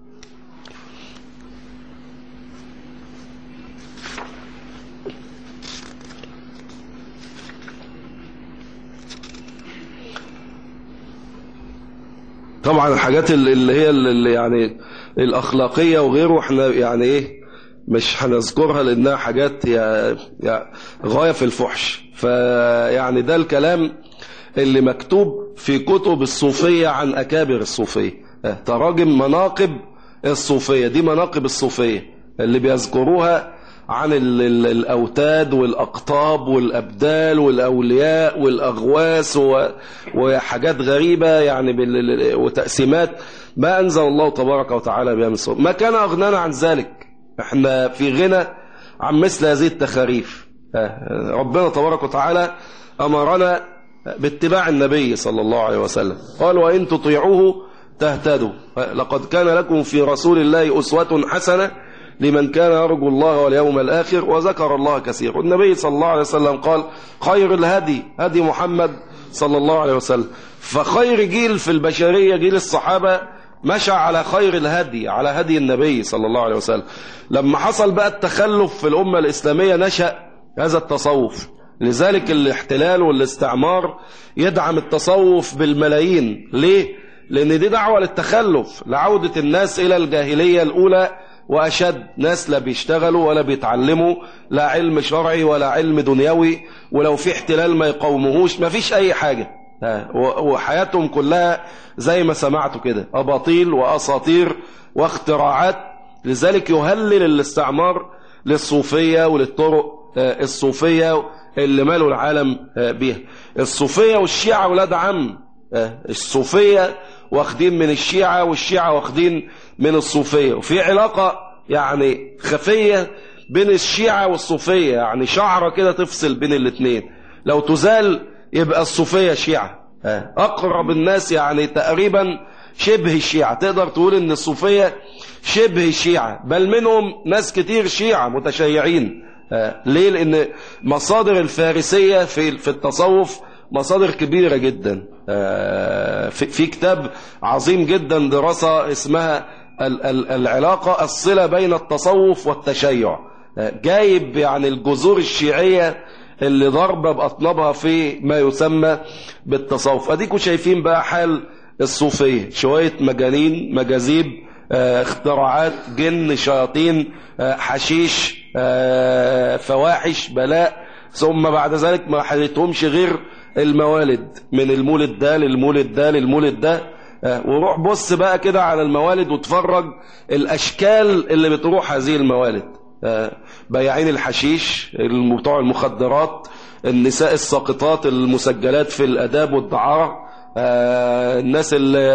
طبعا الحاجات اللي هي اللي يعني الأخلاقية وغيره احنا يعني ايه مش هنذكرها لأنها حاجات يعني غاية في الفحش فيعني ده الكلام اللي مكتوب في كتب الصوفية عن أكابر الصوفية تراجم مناقب الصوفية دي مناقب الصوفية اللي بيذكروها عن ال ال الأوتاد والأقطاب والأبدال والأولياء والأغواس وحاجات غريبة يعني وتقسيمات ما أنزل الله تبارك وتعالى بها من صوت ما كان أغنانا عن ذلك احنا في غنى عن مثل هذه التخاريف ربنا تبارك وتعالى أمرنا باتباع النبي صلى الله عليه وسلم قال وإن تطيعوه تهتدوا لقد كان لكم في رسول الله أسوة حسنة لمن كان يرجو الله واليوم الآخر وذكر الله كثيرا والنبي صلى الله عليه وسلم قال خير الهدي هدي محمد صلى الله عليه وسلم فخير جيل في البشرية جيل الصحابة مشى على خير الهدي على هدي النبي صلى الله عليه وسلم لما حصل بقى التخلف في الأمة الإسلامية نشأ هذا التصوف لذلك الاحتلال والاستعمار يدعم التصوف بالملايين ليه؟ لأن دي دعوة للتخلف لعودة الناس إلى الجاهلية الأولى وأشد ناس لا بيشتغلوا ولا بيتعلموا لا علم شرعي ولا علم دنيوي ولو في احتلال ما يقومهوش ما فيش أي حاجة وحياتهم كلها زي ما سمعتوا كده أباطيل وأساطير واختراعات لذلك يهلل الاستعمار للصوفية وللطرق الصوفية اللي مالوا العالم بيها الصوفية والشيعة ولاد عم الصوفية واخدين من الشيعة والشيعة واخدين من الصوفية وفي علاقة يعني خفية بين الشيعة والصوفية يعني شعرة كده تفصل بين الاثنين لو تزال يبقى الصوفية شيعة أقرب الناس يعني تقريبا شبه الشيعة تقدر تقول ان الصوفية شبه الشيعة بل منهم ناس كتير شيعة متشيعين ليه لان مصادر الفارسية في في التصوف مصادر كبيرة جدا في كتاب عظيم جدا دراسة اسمها العلاقة الصلة بين التصوف والتشيع جايب يعني الجذور الشيعية اللي ضربة بأطنابها في ما يسمى بالتصوف أديكم شايفين بقى حال الصوفية شوية مجانين مجازيب اختراعات جن شياطين حشيش فواحش بلاء ثم بعد ذلك ما حدثهمش غير الموالد من المولد ده للمولد ده للمولد ده وروح بص بقى كده على الموالد وتفرج الأشكال اللي بتروح هذه الموالد بياعين الحشيش بتوع المخدرات النساء الساقطات المسجلات في الأداب والدعارة الناس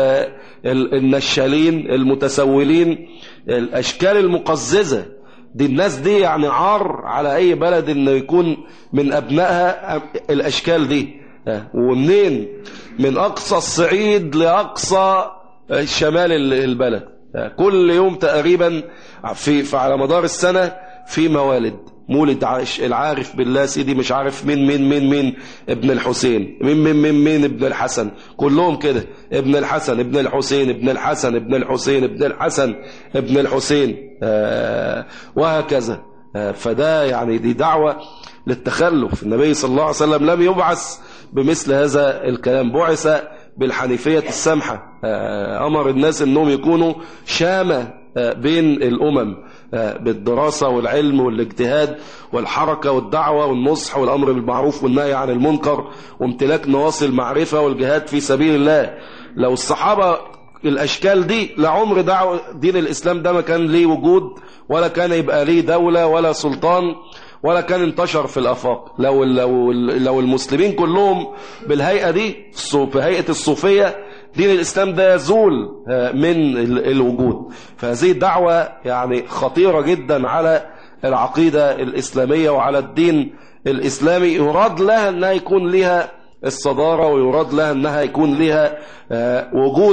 النشالين المتسولين الأشكال المقززة دي الناس دي يعني عار على أي بلد إنه يكون من أبنائها الأشكال دي ومنين من أقصى الصعيد لأقصى شمال البلد كل يوم تقريبا في, في على مدار السنة في موالد مولد العارف بالله سيدي مش عارف مين مين مين مين ابن الحسين مين مين مين مين ابن الحسن كلهم كده ابن الحسن ابن الحسين ابن الحسن ابن الحسين ابن الحسن ابن الحسين آه وهكذا آه فده يعني دي دعوة للتخلف النبي صلى الله عليه وسلم لم يبعث بمثل هذا الكلام بعث بالحنيفية السمحة آه أمر الناس أنهم يكونوا شامة بين الأمم بالدراسة والعلم والاجتهاد والحركة والدعوة والنصح والأمر بالمعروف والنهي عن المنكر وامتلاك نواصي المعرفة والجهاد في سبيل الله لو الصحابة الأشكال دي لعمر دعوة دين الإسلام ده ما كان ليه وجود ولا كان يبقى ليه دولة ولا سلطان ولا كان انتشر في الافاق لو لو لو المسلمين كلهم بالهيئه دي بهيئه الصوفيه دين الاسلام ده يزول من الوجود فهذه دعوه يعني خطيره جدا على العقيده الاسلاميه وعلى الدين الاسلامي يراد لها انها يكون لها الصداره ويراد لها انها يكون لها وجود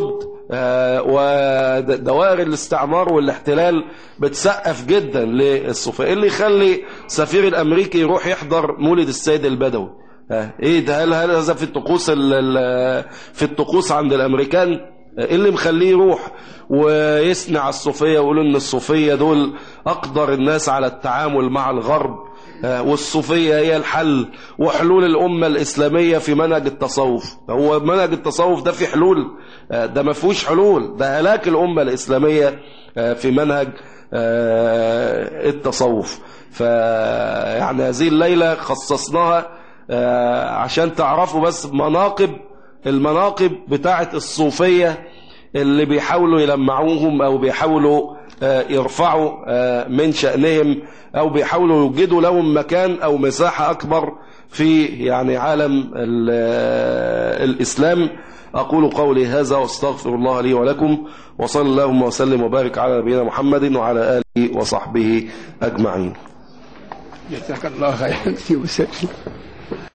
آه، ودوائر الاستعمار والاحتلال بتسقف جدا للصوفية إيه اللي يخلي سفير الامريكي يروح يحضر مولد السيد البدوي آه، ايه ده هل هل هذا في الطقوس ال- ال- في الطقوس عند الامريكان ايه اللي مخليه يروح ويثني على الصوفيه ويقول ان الصوفيه دول اقدر الناس على التعامل مع الغرب آه، والصوفيه هي الحل وحلول الامه الاسلاميه في منهج التصوف هو منهج التصوف ده في حلول آه، ده ما فيهوش حلول ده هلاك الامه الاسلاميه آه، في منهج آه، التصوف فيعني هذه الليله خصصناها آه، عشان تعرفوا بس مناقب المناقب بتاعت الصوفية اللي بيحاولوا يلمعوهم او بيحاولوا آه، يرفعوا آه، من شأنهم او بيحاولوا يوجدوا لهم مكان او مساحة اكبر في يعني عالم ال- آه، الاسلام اقول قولي هذا واستغفر الله لي ولكم وصلى اللهم وسلم وبارك على نبينا محمد وعلى اله وصحبه اجمعين جزاك الله خيرا وسلم